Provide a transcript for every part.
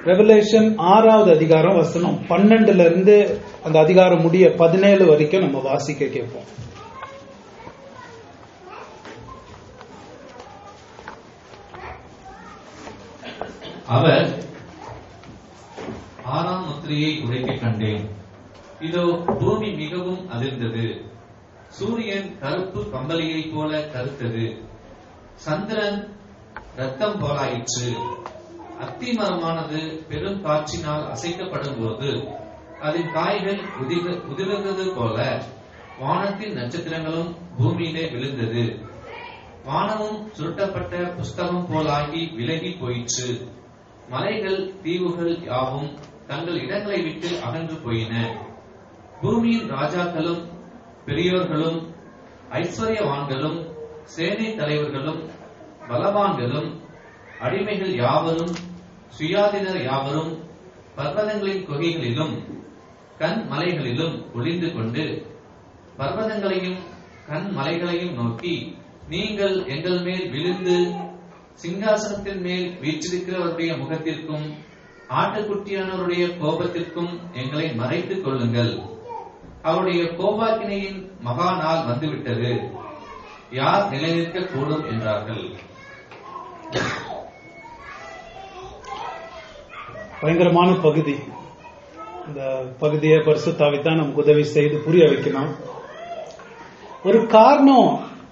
Revelation ஆறாவது அதிகாரம் வசனம் பன்னெண்டுல இருந்து அந்த அதிகாரம் முடிய பதினேழு வரைக்கும் நம்ம வாசிக்க கேட்போம் அவர் ஆறாம் முத்திரையை உடைக்க கண்டேன் இதோ பூமி மிகவும் அதிர்ந்தது சூரியன் கருப்பு கம்பளியைப் போல கருத்தது சந்திரன் ரத்தம் போலாயிற்று அத்திமரமானது பெரும் காற்றினால் அசைக்கப்படும் போது அதன் காய்கள் உதிர உதிர்ந்தது போல வானத்தின் நட்சத்திரங்களும் பூமியிலே விழுந்தது வானமும் சுருட்டப்பட்ட புஸ்தகம் போலாகி விலகி போயிற்று மலைகள் தீவுகள் யாவும் தங்கள் இடங்களை விட்டு அகன்று போயின பூமியின் ராஜாக்களும் பெரியோர்களும் ஐஸ்வர்யவான்களும் சேனை தலைவர்களும் பலவான்களும் அடிமைகள் யாவரும் சுயாதீனர் யாவரும் பர்வதங்களின் குகைகளிலும் கண் மலைகளிலும் ஒளிந்து கொண்டு பர்வதங்களையும் கண் மலைகளையும் நோக்கி நீங்கள் எங்கள் மேல் விழுந்து சிங்காசனத்தின் மேல் வீற்றிருக்கிறவருடைய முகத்திற்கும் ஆட்டுக்குட்டியானவருடைய கோபத்திற்கும் எங்களை மறைத்துக் கொள்ளுங்கள் அவருடைய கோபாக்கினையின் மகா நாள் வந்துவிட்டது யார் நிலைநிற்க கூடும் என்றார்கள் பயங்கரமான பகுதி இந்த பகுதியை பரிசுத்தாவி தான் நமக்கு உதவி செய்து புரிய வைக்கணும் ஒரு காரணம்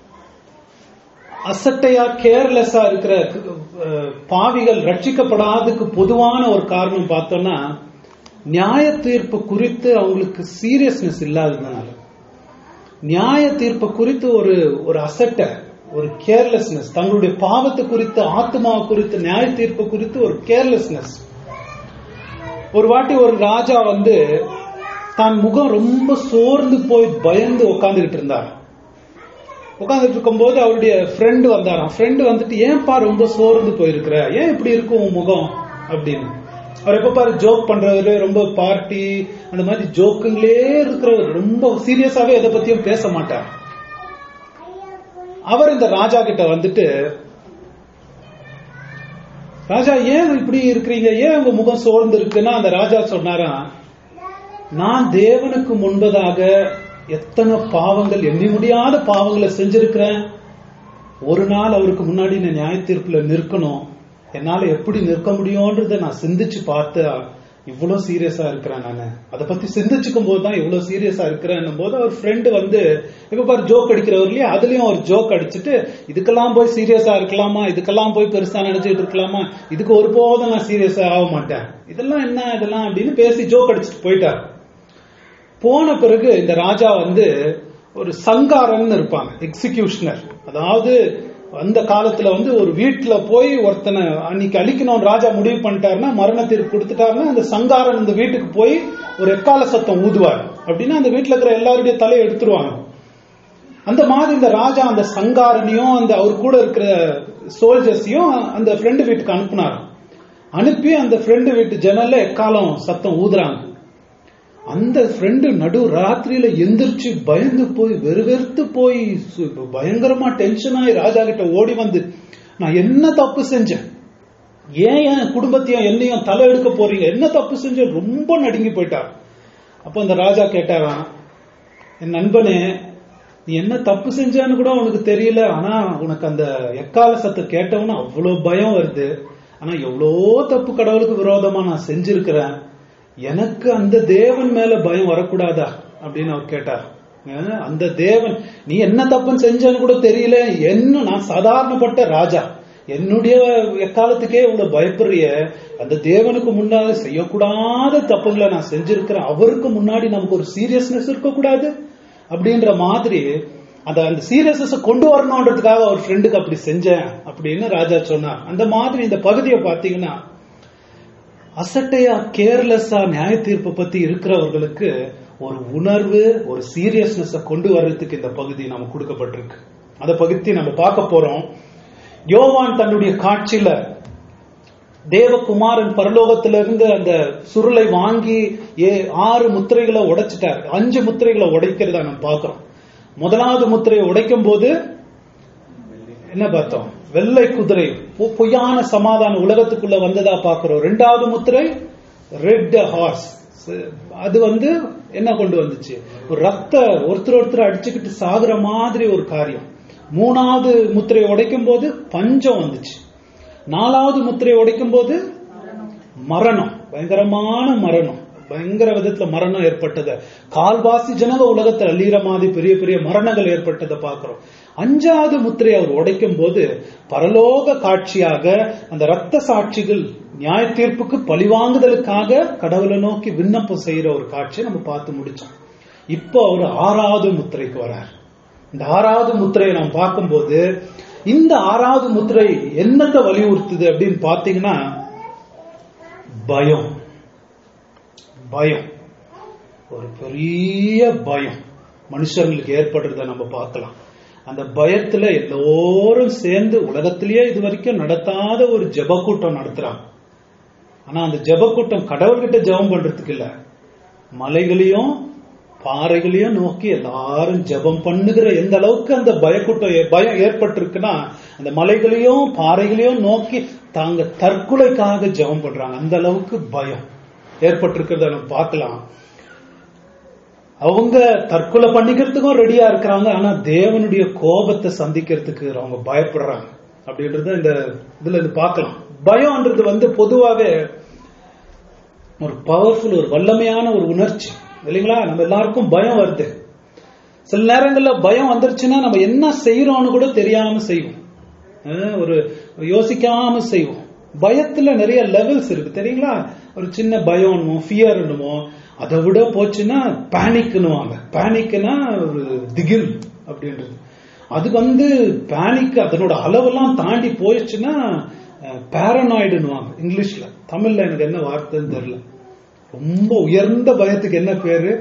அசட்டையா கேர்லெஸ்ஸா இருக்கிற அஹ், பாவிகள் ரட்சிக்கப்படாததுக்கு பொதுவான ஒரு காரணம் பார்த்தோம்னா நியாய தீர்ப்பு குறித்து அவங்களுக்கு சீரியஸ்னஸ் இல்லாததுனால நியாய தீர்ப்பு குறித்து ஒரு ஒரு அசட்டை ஒரு கேர்லெஸ்னஸ் தங்களுடைய பாவத்தை குறித்து ஆத்மா குறித்து நியாய தீர்ப்பு குறித்து ஒரு கேர்லெஸ்னஸ் ஒரு வாட்டி ஒரு ராஜா வந்து தான் முகம் ரொம்ப சோர்ந்து போய் பயந்து உட்கார்ந்துகிட்டு இருந்தார் உட்கார்ந்துட்டு இருக்கும்போது அவருடைய ஃப்ரெண்டு வந்தாராம் ஃப்ரெண்டு வந்துட்டு ஏன்பா ரொம்ப சோர்ந்து போயிருக்கிற ஏன் இப்படி இருக்கும் உன் முகம் அப்படின்னு அவர் எப்ப பாரு ஜோக் பண்றவரு ரொம்ப பார்ட்டி அந்த மாதிரி ஜோக்குங்களே இருக்கிறவர் ரொம்ப சீரியஸாவே எதை பத்தியும் பேச மாட்டார் அவர் இந்த ராஜா கிட்ட வந்துட்டு ராஜா ஏன் இப்படி இருக்கிறீங்க ஏன் உங்க முகம் சோர்ந்து இருக்குன்னா அந்த ராஜா சொன்னாரா நான் தேவனுக்கு முன்பதாக எத்தனை பாவங்கள் எண்ணி முடியாத பாவங்களை செஞ்சிருக்கிறேன் ஒரு நாள் அவருக்கு முன்னாடி நான் நியாய தீர்ப்புல நிற்கணும் என்னால எப்படி நிற்க முடியும்ன்றத நான் சிந்திச்சு பார்த்து இவ்வளவு சீரியஸா இருக்கிறேன் நானு அதை பத்தி சிந்திச்சுக்கும் போது தான் இவ்வளவு சீரியஸா இருக்கிறேன் போது அவர் ஃப்ரெண்டு வந்து இப்ப பாரு ஜோக் அடிக்கிறவர் இல்லையா அதுலயும் ஒரு ஜோக் அடிச்சுட்டு இதுக்கெல்லாம் போய் சீரியஸா இருக்கலாமா இதுக்கெல்லாம் போய் பெருசா நினைச்சிட்டு இருக்கலாமா இதுக்கு ஒருபோதும் நான் சீரியஸா ஆக மாட்டேன் இதெல்லாம் என்ன இதெல்லாம் அப்படின்னு பேசி ஜோக் அடிச்சுட்டு போயிட்டார் போன பிறகு இந்த ராஜா வந்து ஒரு சங்காரன் இருப்பாங்க எக்ஸிகியூஷனர் அதாவது அந்த காலத்துல வந்து ஒரு வீட்டுல போய் ஒருத்தனை அன்னைக்கு அழிக்கணும் ராஜா முடிவு பண்ணிட்டாருன்னா மரண தீர்ப்பு கொடுத்துட்டாருன்னா அந்த சங்காரன் இந்த வீட்டுக்கு போய் ஒரு எக்கால சத்தம் ஊதுவார் அப்படின்னா அந்த வீட்டுல இருக்கிற எல்லாருடைய தலையை எடுத்துருவாங்க அந்த மாதிரி இந்த ராஜா அந்த சங்காரனையும் அந்த அவர் கூட இருக்கிற சோல்ஜர்ஸையும் அந்த ஃப்ரெண்டு வீட்டுக்கு அனுப்புனார் அனுப்பி அந்த ஃப்ரெண்டு வீட்டு ஜன்னல்ல எக்காலம் சத்தம் ஊதுறாங்க அந்த ஃப்ரெண்டு நடு ராத்திரியில எந்திரிச்சு பயந்து போய் வெறுவெறுத்து போய் சு- பயங்கரமா டென்ஷன் ஆகி ராஜா கிட்ட ஓடி வந்து நான் என்ன தப்பு செஞ்சேன் ஏன் என் குடும்பத்தையும் என்னையும் தலை எடுக்க போறீங்க என்ன தப்பு செஞ்சேன் ரொம்ப நடுங்கி போயிட்டார் அப்ப அந்த ராஜா கேட்டாராம் என் நண்பனே நீ என்ன தப்பு செஞ்சான்னு கூட உனக்கு தெரியல ஆனா உனக்கு அந்த எக்கால சத்தம் கேட்டவன அவ்வளவு பயம் வருது ஆனா எவ்வளோ தப்பு கடவுளுக்கு விரோதமா நான் செஞ்சிருக்கிறேன் எனக்கு அந்த தேவன் மேல பயம் வரக்கூடாதா அப்படின்னு அவர் கேட்டார் அஹ் அந்த தேவன் நீ என்ன தப்புன்னு செஞ்சேன்னு கூட தெரியல என்ன நான் சாதாரணப்பட்ட ராஜா என்னுடைய எக்காலத்துக்கே இவ்வளவு பயப்படுறிய அந்த தேவனுக்கு முன்னாடி செய்யக்கூடாத தப்புங்களை நான் செஞ்சிருக்கிறேன் அவருக்கு முன்னாடி நமக்கு ஒரு சீரியஸ்னஸ் இருக்கக்கூடாது அப்படின்ற மாதிரி அந்த அந்த சீரியஸ்னஸ் கொண்டு வரணுன்றதுக்காக அவர் ஃப்ரெண்டுக்கு அப்படி செஞ்சேன் அப்படின்னு ராஜா சொன்னார் அந்த மாதிரி இந்த பகுதியை பாத்தீங்கன்னா அசட்டையா கேர்லெஸ்ஸா நியாய தீர்ப்பு பத்தி இருக்கிறவர்களுக்கு ஒரு உணர்வு ஒரு சீரியஸ்னஸ் கொண்டு வர்றதுக்கு இந்த பகுதி நமக்கு கொடுக்கப்பட்டிருக்கு அந்த பகுதி நம்ம பார்க்க போறோம் யோவான் தன்னுடைய காட்சியில தேவகுமாரன் பரலோகத்திலிருந்து அந்த சுருளை வாங்கி ஏ ஆறு முத்திரைகளை உடைச்சிட்டார் அஞ்சு முத்திரைகளை உடைக்கிறதா நம்ம பார்க்கிறோம் முதலாவது முத்திரையை உடைக்கும் போது என்ன பார்த்தோம் வெள்ளை குதிரை பொ- பொய்யான சமாதானம் உலகத்துக்குள்ள வந்ததா பார்க்கிறோம் ரெண்டாவது முத்திரை ரெட் ஹார்ஸ் அது வந்து என்ன கொண்டு வந்துச்சு ஒரு ரத்த ஒருத்தர் ஒருத்தர் அடிச்சுக்கிட்டு சாகுற மாதிரி ஒரு காரியம் மூணாவது முத்திரையை உடைக்கும் போது பஞ்சம் வந்துச்சு நாலாவது முத்திரையை உடைக்கும் போது மரணம் பயங்கரமான மரணம் பயங்கர விதத்துல மரணம் ஏற்பட்டது கால்வாசி ஜனங்க உலகத்தில் அழியிற மாதிரி பெரிய பெரிய மரணங்கள் ஏற்பட்டதை பார்க்கிறோம் அஞ்சாவது முத்திரை அவர் உடைக்கும் போது பரலோக காட்சியாக அந்த ரத்த சாட்சிகள் நியாய தீர்ப்புக்கு பழிவாங்குதலுக்காக கடவுளை நோக்கி விண்ணப்பம் செய்யற ஒரு காட்சியை நம்ம பார்த்து முடிச்சோம் இப்போ அவர் ஆறாவது முத்திரைக்கு வரார் இந்த ஆறாவது முத்திரையை நாம் பார்க்கும்போது இந்த ஆறாவது முத்திரை என்னத்தை வலியுறுத்துது அப்படின்னு பாத்தீங்கன்னா பயம் பயம் ஒரு பெரிய பயம் மனுஷங்களுக்கு ஏற்படுறத நம்ம பார்க்கலாம் அந்த பயத்துல எல்லோரும் சேர்ந்து உலகத்திலேயே இது வரைக்கும் நடத்தாத ஒரு ஜெப கூட்டம் நடத்துறாங்க ஆனா அந்த ஜெப கூட்டம் கடவுள்கிட்ட ஜெபம் பண்றதுக்கு இல்ல மலைகளையும் பாறைகளையும் நோக்கி எல்லாரும் ஜெபம் பண்ணுகிற எந்த அளவுக்கு அந்த பயக்கூட்டம் ஏ- பயம் ஏற்பட்டிருக்குன்னா அந்த மலைகளையும் பாறைகளையும் நோக்கி தாங்க தற்கொலைக்காக ஜெபம் பண்றாங்க அந்த அளவுக்கு பயம் ஏற்பட்டிருக்கிறத நம்ம பார்க்கலாம் அவங்க தற்கொலை பண்ணிக்கிறதுக்கும் ரெடியா இருக்கிறாங்க ஆனா தேவனுடைய கோபத்தை சந்திக்கிறதுக்கு அவங்க பயப்படுறாங்க அப்படின்றத இந்த இதுல இது பார்க்கலாம் பயம்ன்றது வந்து பொதுவாவே ஒரு பவர்ஃபுல் ஒரு வல்லமையான ஒரு உணர்ச்சி இல்லைங்களா நம்ம எல்லாருக்கும் பயம் வருது சில நேரங்கள்ல பயம் வந்துருச்சுன்னா நம்ம என்ன செய்யறோம்னு கூட தெரியாம செய்வோம் அஹ் ஒரு யோசிக்காம செய்வோம் பயத்துல நிறைய லெவல்ஸ் இருக்கு தெரியுங்களா ஒரு சின்ன பயம் என்னமோ ஃபியர் என்னமோ அதை விட போச்சுன்னா பேனிக்னுவாங்க பேனிக்னா ஒரு திகில் அப்படின்றது அது வந்து பேனிக் அதனோட அளவெல்லாம் தாண்டி போயிடுச்சுன்னா பேரனாய்டுன்னுவாங்க இங்கிலீஷ்ல தமிழ்ல எனக்கு என்ன வார்த்தைன்னு தெரியல ரொம்ப உயர்ந்த பயத்துக்கு என்ன பேரு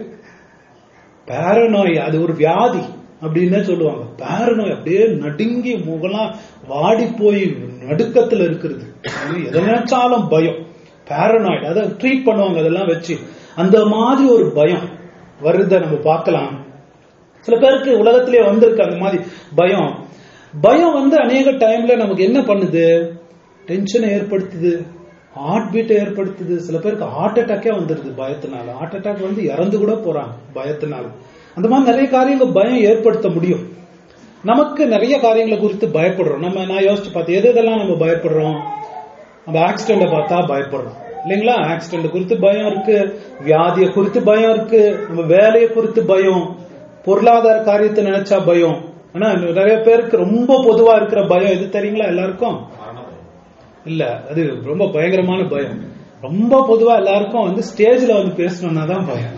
பேரனாய் அது ஒரு வியாதி அப்படின்னு சொல்லுவாங்க பேரனாய் அப்படியே நடுங்கி முகலாம் வாடி போய் நடுக்கத்துல இருக்கிறது எதை நினைச்சாலும் பயம் பேரனாய்டு அதை ட்ரீட் பண்ணுவாங்க அதெல்லாம் வச்சு அந்த மாதிரி ஒரு பயம் வருத நம்ம பார்க்கலாம் சில பேருக்கு உலகத்திலே வந்திருக்கு அந்த மாதிரி பயம் பயம் வந்து அநேக டைம்ல நமக்கு என்ன பண்ணுது டென்ஷனை ஏற்படுத்துது ஹார்ட் பீட்டை ஏற்படுத்துது சில பேருக்கு ஹார்ட் அட்டாக்கே வந்துருது பயத்தினால ஹார்ட் அட்டாக் வந்து இறந்து கூட போறாங்க பயத்தினால அந்த மாதிரி நிறைய காரியங்கள் பயம் ஏற்படுத்த முடியும் நமக்கு நிறைய காரியங்களை குறித்து பயப்படுறோம் நம்ம நான் யோசிச்சு பார்த்தேன் எது எதெல்லாம் நம்ம பயப்படுறோம் நம்ம ஆக்சிடென்ட பார்த்தா பயப்படுறோம் இல்லைங்களா ஆக்சிடென்ட் குறித்து பயம் இருக்கு வியாதியை குறித்து பயம் இருக்கு நம்ம வேலையை குறித்து பயம் பொருளாதார காரியத்தை நினைச்சா பயம் ஆனா நிறைய பேருக்கு ரொம்ப பொதுவா இருக்கிற பயம் எது தெரியுங்களா எல்லாருக்கும் இல்ல அது ரொம்ப பயங்கரமான பயம் ரொம்ப பொதுவா எல்லாருக்கும் வந்து ஸ்டேஜ்ல வந்து பேசணும்னா தான் பயம்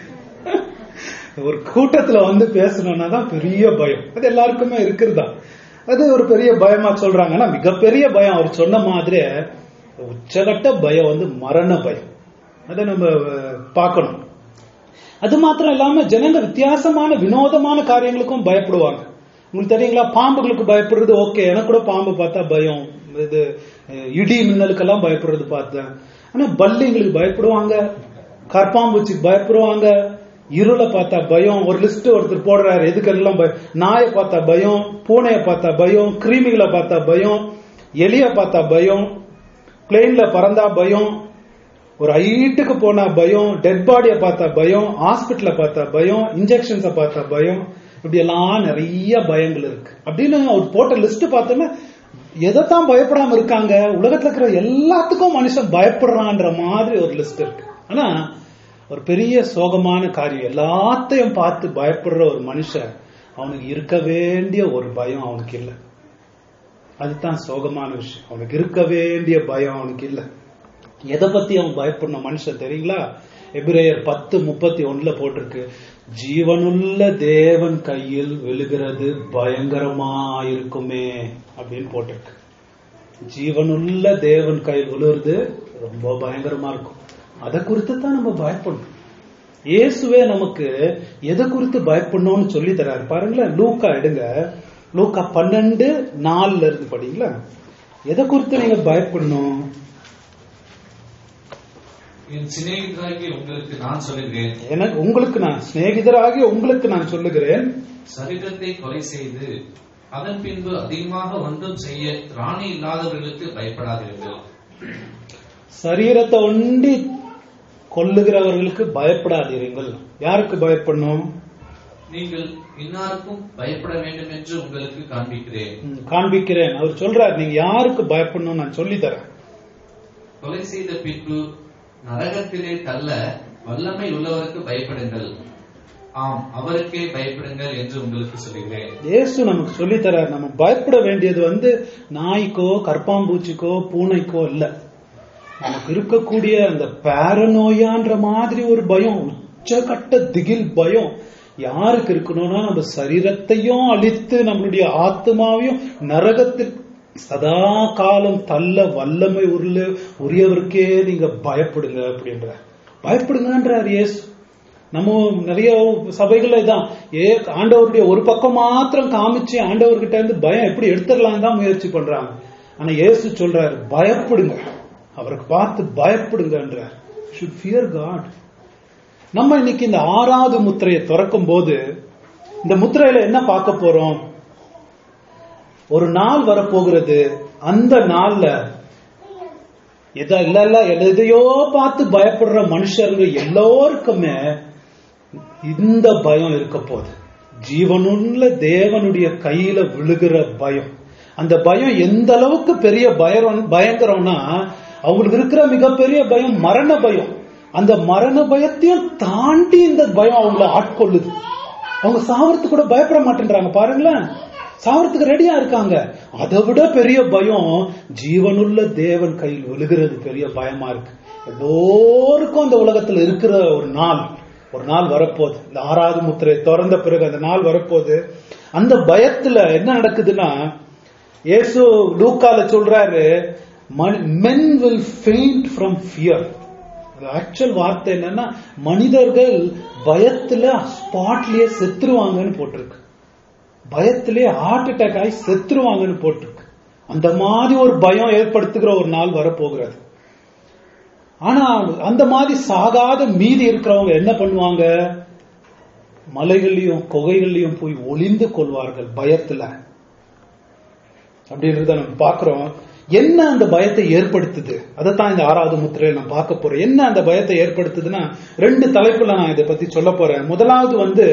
ஒரு கூட்டத்துல வந்து பேசணும்னா தான் பெரிய பயம் அது எல்லாருக்குமே இருக்கிறதா அது ஒரு பெரிய பயமா சொல்றாங்க ஆனா மிகப்பெரிய பயம் அவர் சொன்ன மாதிரியே உச்சகட்ட பயம் வந்து மரண பயம் அதை நம்ம அஹ், பார்க்கணும் அது மாத்திரம் இல்லாம ஜனங்க வித்தியாசமான வினோதமான காரியங்களுக்கும் பயப்படுவாங்க உங்களுக்கு தெரியுங்களா பாம்புகளுக்கு பயப்படுறது ஓகே எனக்கு கூட பாம்பு பார்த்தா பயம் இது அஹ், இடி மின்னலுக்கெல்லாம் பயப்படுறது பார்த்தேன் ஆனா பல்லிங்களுக்கு பயப்படுவாங்க கற்பாம்பூச்சிக்கு பயப்படுவாங்க இருளை பார்த்தா பயம் ஒரு லிஸ்ட் ஒருத்தர் போடுறாரு எதுக்கெல்லாம் பயம் நாயை பார்த்தா பயம் பூனையை பார்த்தா பயம் கிருமிகளை பார்த்தா பயம் எலிய பார்த்தா பயம் பிளேன்ல பறந்தா பயம் ஒரு ஹைட்டுக்கு போனா பயம் டெட் பாடியை பார்த்தா பயம் ஹாஸ்பிட்டல பார்த்தா பயம் இன்ஜெக்ஷன்ஸை பார்த்தா பயம் இப்படி எல்லாம் நிறைய பயங்கள் இருக்கு அப்படின்னு அவர் போட்ட லிஸ்ட் பார்த்தோன்னா எதைத்தான் பயப்படாம இருக்காங்க உலகத்துல இருக்கிற எல்லாத்துக்கும் மனுஷன் பயப்படுறான்ற மாதிரி ஒரு லிஸ்ட் இருக்கு ஆனா ஒரு பெரிய சோகமான காரியம் எல்லாத்தையும் பார்த்து பயப்படுற ஒரு மனுஷன் அவனுக்கு இருக்க வேண்டிய ஒரு பயம் அவனுக்கு இல்லை அதுதான் சோகமான விஷயம் அவனுக்கு இருக்க வேண்டிய பயம் அவனுக்கு இல்லை எதை பத்தி அவன் பயப்படணும் மனுஷன் தெரியுங்களா எபிரேயர் பத்து முப்பத்தி ஒண்ணுல போட்டிருக்கு ஜீவனுள்ள தேவன் கையில் விழுகிறது பயங்கரமா இருக்குமே அப்படின்னு போட்டிருக்கு ஜீவனுள்ள தேவன் கையில் விழுறது ரொம்ப பயங்கரமா இருக்கும் அதை குறித்து தான் நம்ம பயப்படணும் இயேசுவே நமக்கு எதை குறித்து பயப்படணும்னு சொல்லி தராரு பாருங்களேன் லூக்கா எடுங்க லூக்கா பன்னெண்டு நாலுல இருந்து படிங்களா எதை குறித்து நீங்க பயப்படணும் என் சிநேகிதராகி உங்களுக்கு நான் சொல்லுகிறேன் எனக்கு உங்களுக்கு நான் சிநேகிதராகி உங்களுக்கு நான் சொல்லுகிறேன் சரீரத்தை கொலை செய்து அதன் பின்பு அதிகமாக ஒன்றும் செய்ய ராணி இல்லாதவர்களுக்கு பயப்படாதீர்கள் சரீரத்தை ஒண்டி கொல்லுகிறவர்களுக்கு பயப்படாதீர்கள் யாருக்கு பயப்படணும் நீங்கள் இன்னாருக்கும் பயப்பட வேண்டும் என்று உங்களுக்கு காண்பிக்கிறேன் ம், காண்பிக்கிறேன் அவர் சொல்றார் நீங்க யாருக்கு பயப்படணும் நான் சொல்லி தரேன் கொலை செய்த பின்பு நரகத்திலே தள்ள வல்லமை உள்ளவருக்கு பயப்படுங்கள் ஆம் அவருக்கே பயப்படுங்கள் என்று உங்களுக்கு சொல்கிறேன் இயேசு நமக்கு சொல்லி தரார் நம்ம பயப்பட வேண்டியது வந்து நாய்க்கோ கற்பாம்பூச்சிக்கோ பூனைக்கோ இல்ல நமக்கு இருக்கக்கூடிய அந்த பேரநோயான்ற மாதிரி ஒரு பயம் உச்சகட்ட திகில் பயம் யாருக்கு இருக்கணும்னா நம்ம சரீரத்தையும் அழித்து நம்மளுடைய ஆத்மாவையும் நரகத்தில் சதா காலம் தள்ள வல்லமை உருள உரியவருக்கே நீங்க பயப்படுங்க அப்படின்ற பயப்படுங்கன்றார் இயேசு நம்ம நிறைய சபைகள்ல இதான் ஏ ஆண்டவருடைய ஒரு பக்கம் மாத்திரம் காமிச்சு ஆண்டவர்கிட்ட இருந்து பயம் எப்படி எடுத்துடலாம் தான் முயற்சி பண்றாங்க ஆனா இயேசு சொல்றாரு பயப்படுங்க அவருக்கு பார்த்து பயப்படுங்கன்றார் ஷுட் ஃபியர் காட் நம்ம இன்னைக்கு இந்த ஆறாவது முத்திரையை திறக்கும் போது இந்த முத்திரையில என்ன பார்க்க போறோம் ஒரு நாள் வரப்போகிறது அந்த நாள்ல எதா இல்ல இல்ல எதையோ பார்த்து பயப்படுற மனுஷருங்க எல்லோருக்குமே இந்த பயம் இருக்க போகுது ஜீவனுள்ள தேவனுடைய கையில விழுகிற பயம் அந்த பயம் எந்த அளவுக்கு பெரிய பயம் பயங்கரம்னா அவங்களுக்கு இருக்கிற மிகப்பெரிய பயம் மரண பயம் அந்த மரண பயத்தையும் தாண்டி இந்த பயம் அவங்கள ஆட்கொள்ளுது அவங்க சாவறதுக்கு கூட பயப்பட மாட்டேன்றாங்க பாருங்களேன் சாவறதுக்கு ரெடியா இருக்காங்க அதை விட பெரிய பயம் ஜீவனுள்ள தேவன் கையில் விழுகிறது பெரிய பயமா இருக்கு எல்லோருக்கும் அந்த உலகத்துல இருக்கிற ஒரு நாள் ஒரு நாள் வரப்போகுது இந்த ஆறாவது முத்திரை திறந்த பிறகு அந்த நாள் வரப்போகுது அந்த பயத்துல என்ன நடக்குதுன்னா இயேசு லூக்கால சொல்றாரு men will faint from fear actual வார்த்தை என்னன்னா மனிதர்கள் பயத்துல ஸ்பாட்லயே செத்துருவாங்கன்னு போட்டிருக்கு பயத்திலே ஹார்ட் அட்டாக் ஆகி செத்துருவாங்கன்னு போட்டிருக்கு அந்த மாதிரி ஒரு பயம் ஏற்படுத்துகிற ஒரு நாள் வரப்போகிறது ஆனா அந்த மாதிரி சாகாத மீதி இருக்கிறவங்க என்ன பண்ணுவாங்க மலைகள்லயும் குகைகள்லயும் போய் ஒளிந்து கொள்வார்கள் பயத்துல அப்படின்றத நம்ம பாக்குறோம் என்ன அந்த பயத்தை ஏற்படுத்துது அதைத்தான் இந்த ஆறாவது முத்திரையில் நான் பார்க்க போறேன் என்ன அந்த பயத்தை ஏற்படுத்துதுன்னா ரெண்டு தலைப்புல நான் இதை பத்தி சொல்ல போறேன் முதலாவது வந்து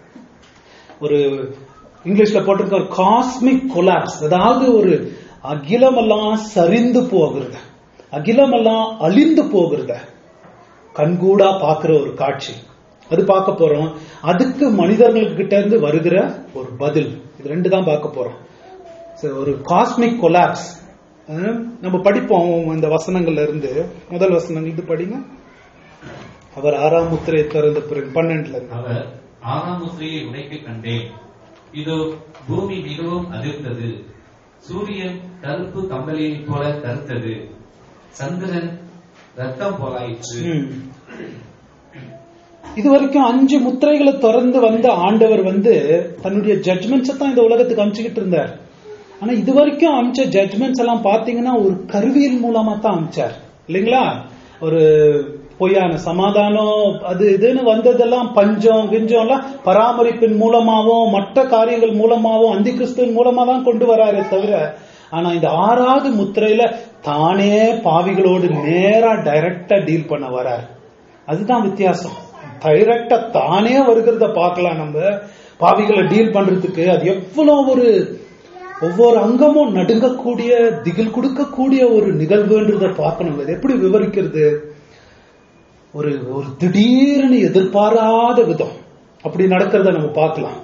ஒரு இங்கிலீஷ்ல போட்டிருக்க ஒரு காஸ்மிக் கொலாப்ஸ் அதாவது ஒரு அகிலமெல்லாம் சரிந்து போகிறது அகிலமெல்லாம் அழிந்து போகிறத கண்கூடா பாக்குற ஒரு காட்சி அது பார்க்க போறோம் அதுக்கு மனிதர்கள்கிட்ட இருந்து வருகிற ஒரு பதில் இது ரெண்டு தான் பார்க்க போறோம் So, ஒரு காஸ்மிக் கொலாப்ஸ் நம்ம படிப்போம் இந்த வசனங்கள்ல இருந்து முதல் வசனங்கள் இது படிங்க அவர் ஆறாம் முத்திரை திறந்த பிறகு பன்னெண்டுல இருந்து அவர் ஆறாம் முத்திரையை உடைக்க கண்டேன் இதோ பூமி மிகவும் அதிர்ந்தது சூரியன் கருப்பு கம்பளியைப் போல கருத்தது சந்திரன் ரத்தம் போலாயிற்று ம். இது வரைக்கும் அஞ்சு முத்திரைகளை திறந்து வந்த ஆண்டவர் வந்து தன்னுடைய ஜட்மெண்ட்ஸ் தான் இந்த உலகத்துக்கு அமிச்சுக்கிட்டு இருந்தார் ஆனா இது வரைக்கும் அமிச்ச ஜட்மெண்ட்ஸ் எல்லாம் பாத்தீங்கன்னா ஒரு கருவியல் மூலமா தான் அமிச்சார் இல்லைங்களா ஒரு பொய்யான சமாதானம் அது இதுன்னு வந்ததெல்லாம் பஞ்சம் கிஞ்சம் எல்லாம் பராமரிப்பின் மூலமாவும் மற்ற காரியங்கள் மூலமாவும் அந்தி கிறிஸ்துவின் மூலமா தான் கொண்டு வராரே தவிர ஆனா இந்த ஆறாவது முத்திரையில தானே பாவிகளோடு நேரா டைரக்டா டீல் பண்ண வரார் அதுதான் வித்தியாசம் டைரக்டா தானே வருகிறத பார்க்கலாம் நம்ம பாவிகளை டீல் பண்றதுக்கு அது எவ்வளவு ஒரு ஒவ்வொரு அங்கமும் நடுங்கக்கூடிய திகில் கொடுக்கக்கூடிய ஒரு நிகழ்வுன்றத பார்க்கணும் இது எப்படி விவரிக்கிறது ஒரு ஒரு திடீர்னு எதிர்பாராத விதம் அப்படி நடக்கிறத நம்ம பார்க்கலாம்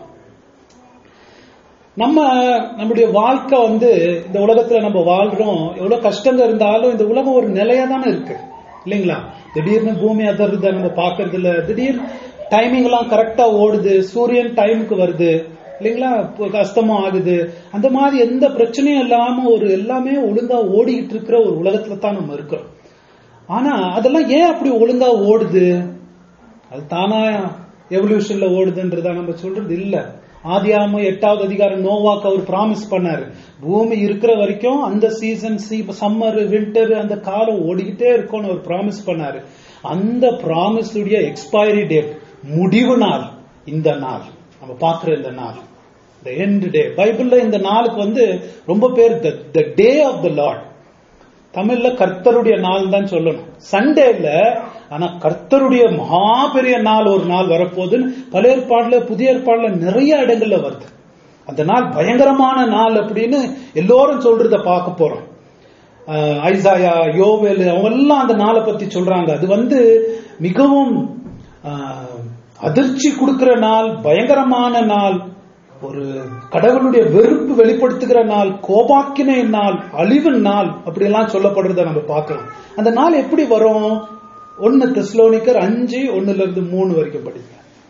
நம்ம நம்முடைய வாழ்க்கை வந்து இந்த உலகத்துல நம்ம வாழ்றோம் எவ்வளவு கஷ்டங்க இருந்தாலும் இந்த உலகம் ஒரு நிலையா தானே இருக்கு இல்லைங்களா திடீர்னு பூமி அதிர்றத நம்ம பாக்குறது இல்ல திடீர் டைமிங் எல்லாம் கரெக்டா ஓடுது சூரியன் டைமுக்கு வருது இல்லைங்களா இப்போ கஷ்டமும் ஆகுது அந்த மாதிரி எந்த பிரச்சனையும் இல்லாம ஒரு எல்லாமே ஒழுங்கா ஓடிக்கிட்டு இருக்கிற ஒரு உலகத்துல தான் நம்ம இருக்கிறோம் ஆனா அதெல்லாம் ஏன் அப்படி ஒழுங்கா ஓடுது அது தானா எவல்யூஷன்ல ஓடுதுன்றதா நம்ம சொல்றது இல்ல ஆதியாம எட்டாவது அதிகாரம் நோவாக்கு அவர் ப்ராமிஸ் பண்ணாரு பூமி இருக்கிற வரைக்கும் அந்த சீசன் சம்மர் வின்டர் அந்த காலம் ஓடிக்கிட்டே இருக்கும்னு அவர் ப்ராமிஸ் பண்ணாரு அந்த ப்ராமிஸ் உடைய எக்ஸ்பைரி டேட் முடிவு நாள் இந்த நாள் நம்ம பார்க்கிற இந்த நாள் த எண்ட் டே பைபிள்ல இந்த நாளுக்கு வந்து ரொம்ப பேர் த டே ஆஃப் த லார்ட் தமிழ்ல கர்த்தருடைய நாள் தான் சொல்லணும் சண்டேல ஆனா கர்த்தருடைய மகா பெரிய நாள் ஒரு நாள் வரப்போகுதுன்னு பழைய ஏற்பாடுல புதிய ஏற்பாடுல நிறைய இடங்கள்ல வருது அந்த நாள் பயங்கரமான நாள் அப்படின்னு எல்லோரும் சொல்றத பார்க்க போறோம் அஹ் ஐசாயா யோவேல் அவங்க எல்லாம் அந்த நாளை பத்தி சொல்றாங்க அது வந்து மிகவும் அஹ், அதிர்ச்சி கொடுக்கிற நாள் பயங்கரமான நாள் ஒரு கடவுளுடைய வெறுப்பு வெளிப்படுத்துகிற நாள் கோபாக்கினை நாள் அழிவு நாள் அப்படி எல்லாம் சொல்லப்படுறத நம்ம பார்க்கலாம் அந்த நாள் எப்படி வரும் ஒன்னு தெஸ்லோனிக்கர் அஞ்சு ஒண்ணுல இருந்து மூணு வரைக்கும் படிங்க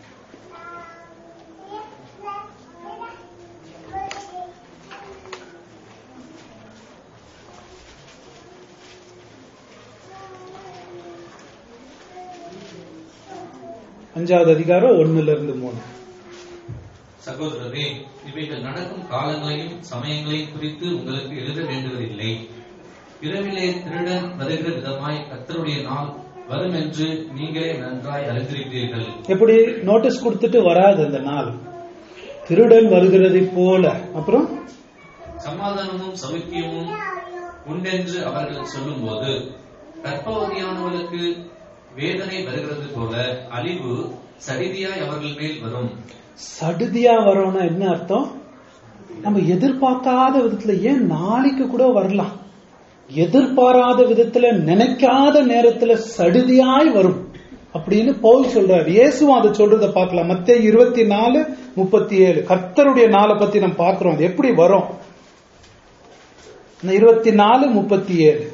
அஞ்சாவது அதிகாரம் ஒண்ணுல இருந்து மூணு சகோதரரே இவைகள் நடக்கும் காலங்களையும் சமயங்களையும் குறித்து உங்களுக்கு எழுத வேண்டுவதில்லை இரவிலே திருடன் வருகிற விதமாய் கர்த்தருடைய நாள் வரும் என்று நீங்களே நன்றாய் அறிந்திருக்கிறீர்கள் எப்படி நோட்டீஸ் கொடுத்துட்டு வராது அந்த நாள் திருடன் வருகிறதை போல அப்புறம் சமாதானமும் சௌக்கியமும் உண்டென்று அவர்கள் சொல்லும்போது கற்பவதியானவர்களுக்கு வேதனை வருகிறது போல அழிவு சடிதியாய் அவர்கள் மேல் வரும் சடுதியா வரோம்னா என்ன அர்த்தம் நம்ம எதிர்பார்க்காத விதத்துல ஏன் நாளைக்கு கூட வரலாம் எதிர்பாராத விதத்துல நினைக்காத நேரத்துல சடுதியாய் வரும் அப்படின்னு பவுல் சொல்றாரு இயேசுவும் அதை சொல்றத பார்க்கலாம் மத்திய இருபத்தி நாலு முப்பத்தி ஏழு கர்த்தருடைய நாளை பத்தி நம்ம பார்க்கிறோம் அது எப்படி வரும் இருபத்தி நாலு முப்பத்தி ஏழு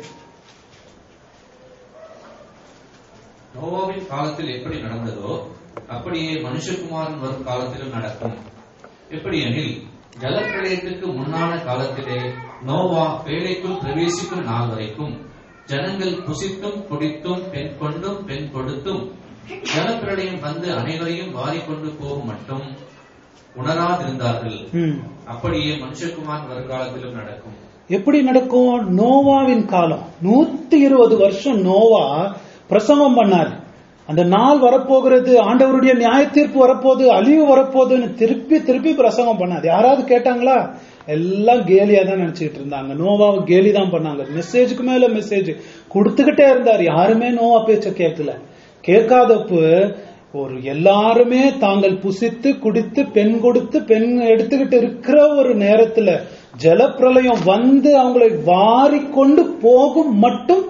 நோவாவின் காலத்தில் எப்படி நடந்ததோ அப்படியே மனுஷகுமாரன் வரும் காலத்திலும் நடக்கும் எப்படியெனில் ஜலப்பிரளயத்துக்கு முன்னான காலத்திலே நோவா பேழைக்குள் பிரவேசிக்கும் நாள் வரைக்கும் ஜனங்கள் புசித்தும் குடித்தும் பெண் கொண்டும் பெண் கொடுத்தும் ஜலப்பிரளயம் வந்து அனைவரையும் வாரிக்கொண்டு போகும் மட்டும் உணராதிருந்தார்கள் ம். அப்படியே மனுஷகுமாரன் வருங்காலத்திலும் நடக்கும் எப்படி நடக்கும் நோவாவின் காலம் நூத்தி இருபது வருஷம் நோவா பிரசங்கம் பண்ணார் அந்த நாள் வரப்போகிறது ஆண்டவருடைய நியாய தீர்ப்பு வரப்போகுது அழிவு வரப்போகுதுன்னு திருப்பி திருப்பி பிரசங்கம் பண்ணார் யாராவது கேட்டாங்களா எல்லாம் கேலியா தான் நினைச்சுக்கிட்டு இருந்தாங்க நோவாவை கேலி தான் பண்ணாங்க மெசேஜுக்கு மேல மெசேஜ் கொடுத்துக்கிட்டே இருந்தார் யாருமே நோவா பேச்ச கேட்கல கேட்காதப்ப ஒரு எல்லாருமே தாங்கள் புசித்து குடித்து பெண் கொடுத்து பெண் எடுத்துக்கிட்டு இருக்கிற ஒரு நேரத்துல ஜலப்பிரளயம் வந்து அவங்களை வாரிக்கொண்டு போகும் மட்டும்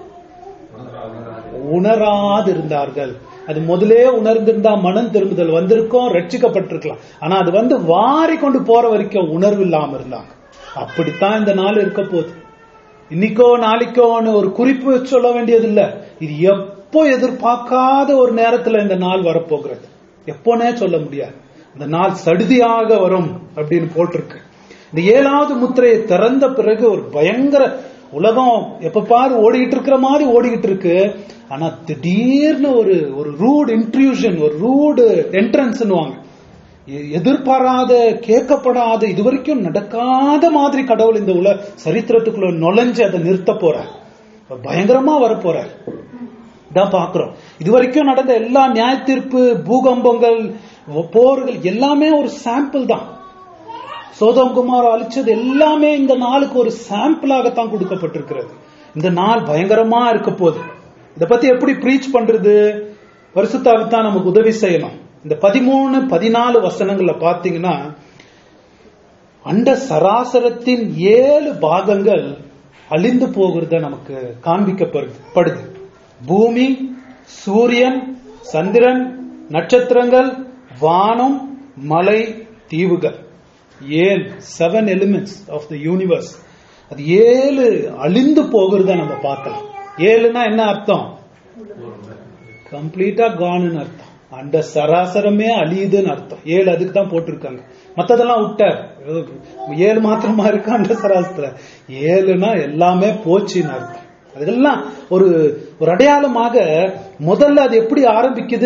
உணராதிருந்தார்கள் அது முதலே உணர்ந்திருந்தா மனம் திரும்புதல் வந்திருக்கும் ரட்சிக்கப்பட்டிருக்கலாம் ஆனா அது வந்து வாரி கொண்டு போற வரைக்கும் உணர்வு இல்லாம இருந்தாங்க அப்படித்தான் இந்த நாள் இருக்க போகுது இன்னைக்கோ நாளைக்கோன்னு ஒரு குறிப்பு சொல்ல வேண்டியது இல்ல இது எப்போ எதிர்பார்க்காத ஒரு நேரத்துல இந்த நாள் வரப்போகிறது எப்போனே சொல்ல முடியாது இந்த நாள் சடுதியாக வரும் அப்படின்னு போட்டிருக்கு இந்த ஏழாவது முத்திரையை திறந்த பிறகு ஒரு பயங்கர உலகம் எப்ப பாரு ஓடிக்கிட்டு இருக்கிற மாதிரி ஓடிக்கிட்டு இருக்கு ஆனா திடீர்னு ஒரு ஒரு ரூட் இன்ட்ரியூஷன் ஒரு ரூடு என்ட்ரன்ஸ்னுவாங்க எ- எதிர்பாராத கேட்கப்படாத இதுவரைக்கும் நடக்காத மாதிரி கடவுள் இந்த உல சரித்திரத்துக்குள்ள நுழைஞ்சு அதை நிறுத்த போறார் பயங்கரமா வரப்போறார் தான் பாக்குறோம் இதுவரைக்கும் நடந்த எல்லா நியாய தீர்ப்பு பூகம்பங்கள் போர்கள் எல்லாமே ஒரு சாம்பிள் தான் சோதம் குமார் அழிச்சது எல்லாமே இந்த நாளுக்கு ஒரு சாம்பிளாகத்தான் கொடுக்கப்பட்டிருக்கிறது இந்த நாள் பயங்கரமா இருக்க போகுது இத பத்தி எப்படி ப்ரீச் பண்றது பரிசுத்தாவித்தான் நமக்கு உதவி செய்யணும் இந்த பதிமூணு பதினாலு வசனங்கள்ல பாத்தீங்கன்னா அண்ட சராசரத்தின் ஏழு பாகங்கள் அழிந்து போகிறத நமக்கு காண்பிக்கப்படுது படுது பூமி சூரியன் சந்திரன் நட்சத்திரங்கள் வானம் மலை தீவுகள் ஏழு seven elements of the universe அது ஏழு அழிந்து போகிறத நம்ம பார்க்கலாம் ஏழுனா என்ன அர்த்தம் கம்ப்ளீட்டா கான்னு அர்த்தம் அந்த சராசரமே அழியுதுன்னு அர்த்தம் ஏழு அதுக்கு தான் போட்டிருக்காங்க மத்ததெல்லாம் விட்டார் ஏழு மாத்திரமா இருக்கு அந்த சராசரத்துல ஏழுனா எல்லாமே போச்சுன்னு அர்த்தம் அதெல்லாம் ஒரு ஒரு அடையாளமாக முதல்ல அது எப்படி ஆரம்பிக்குது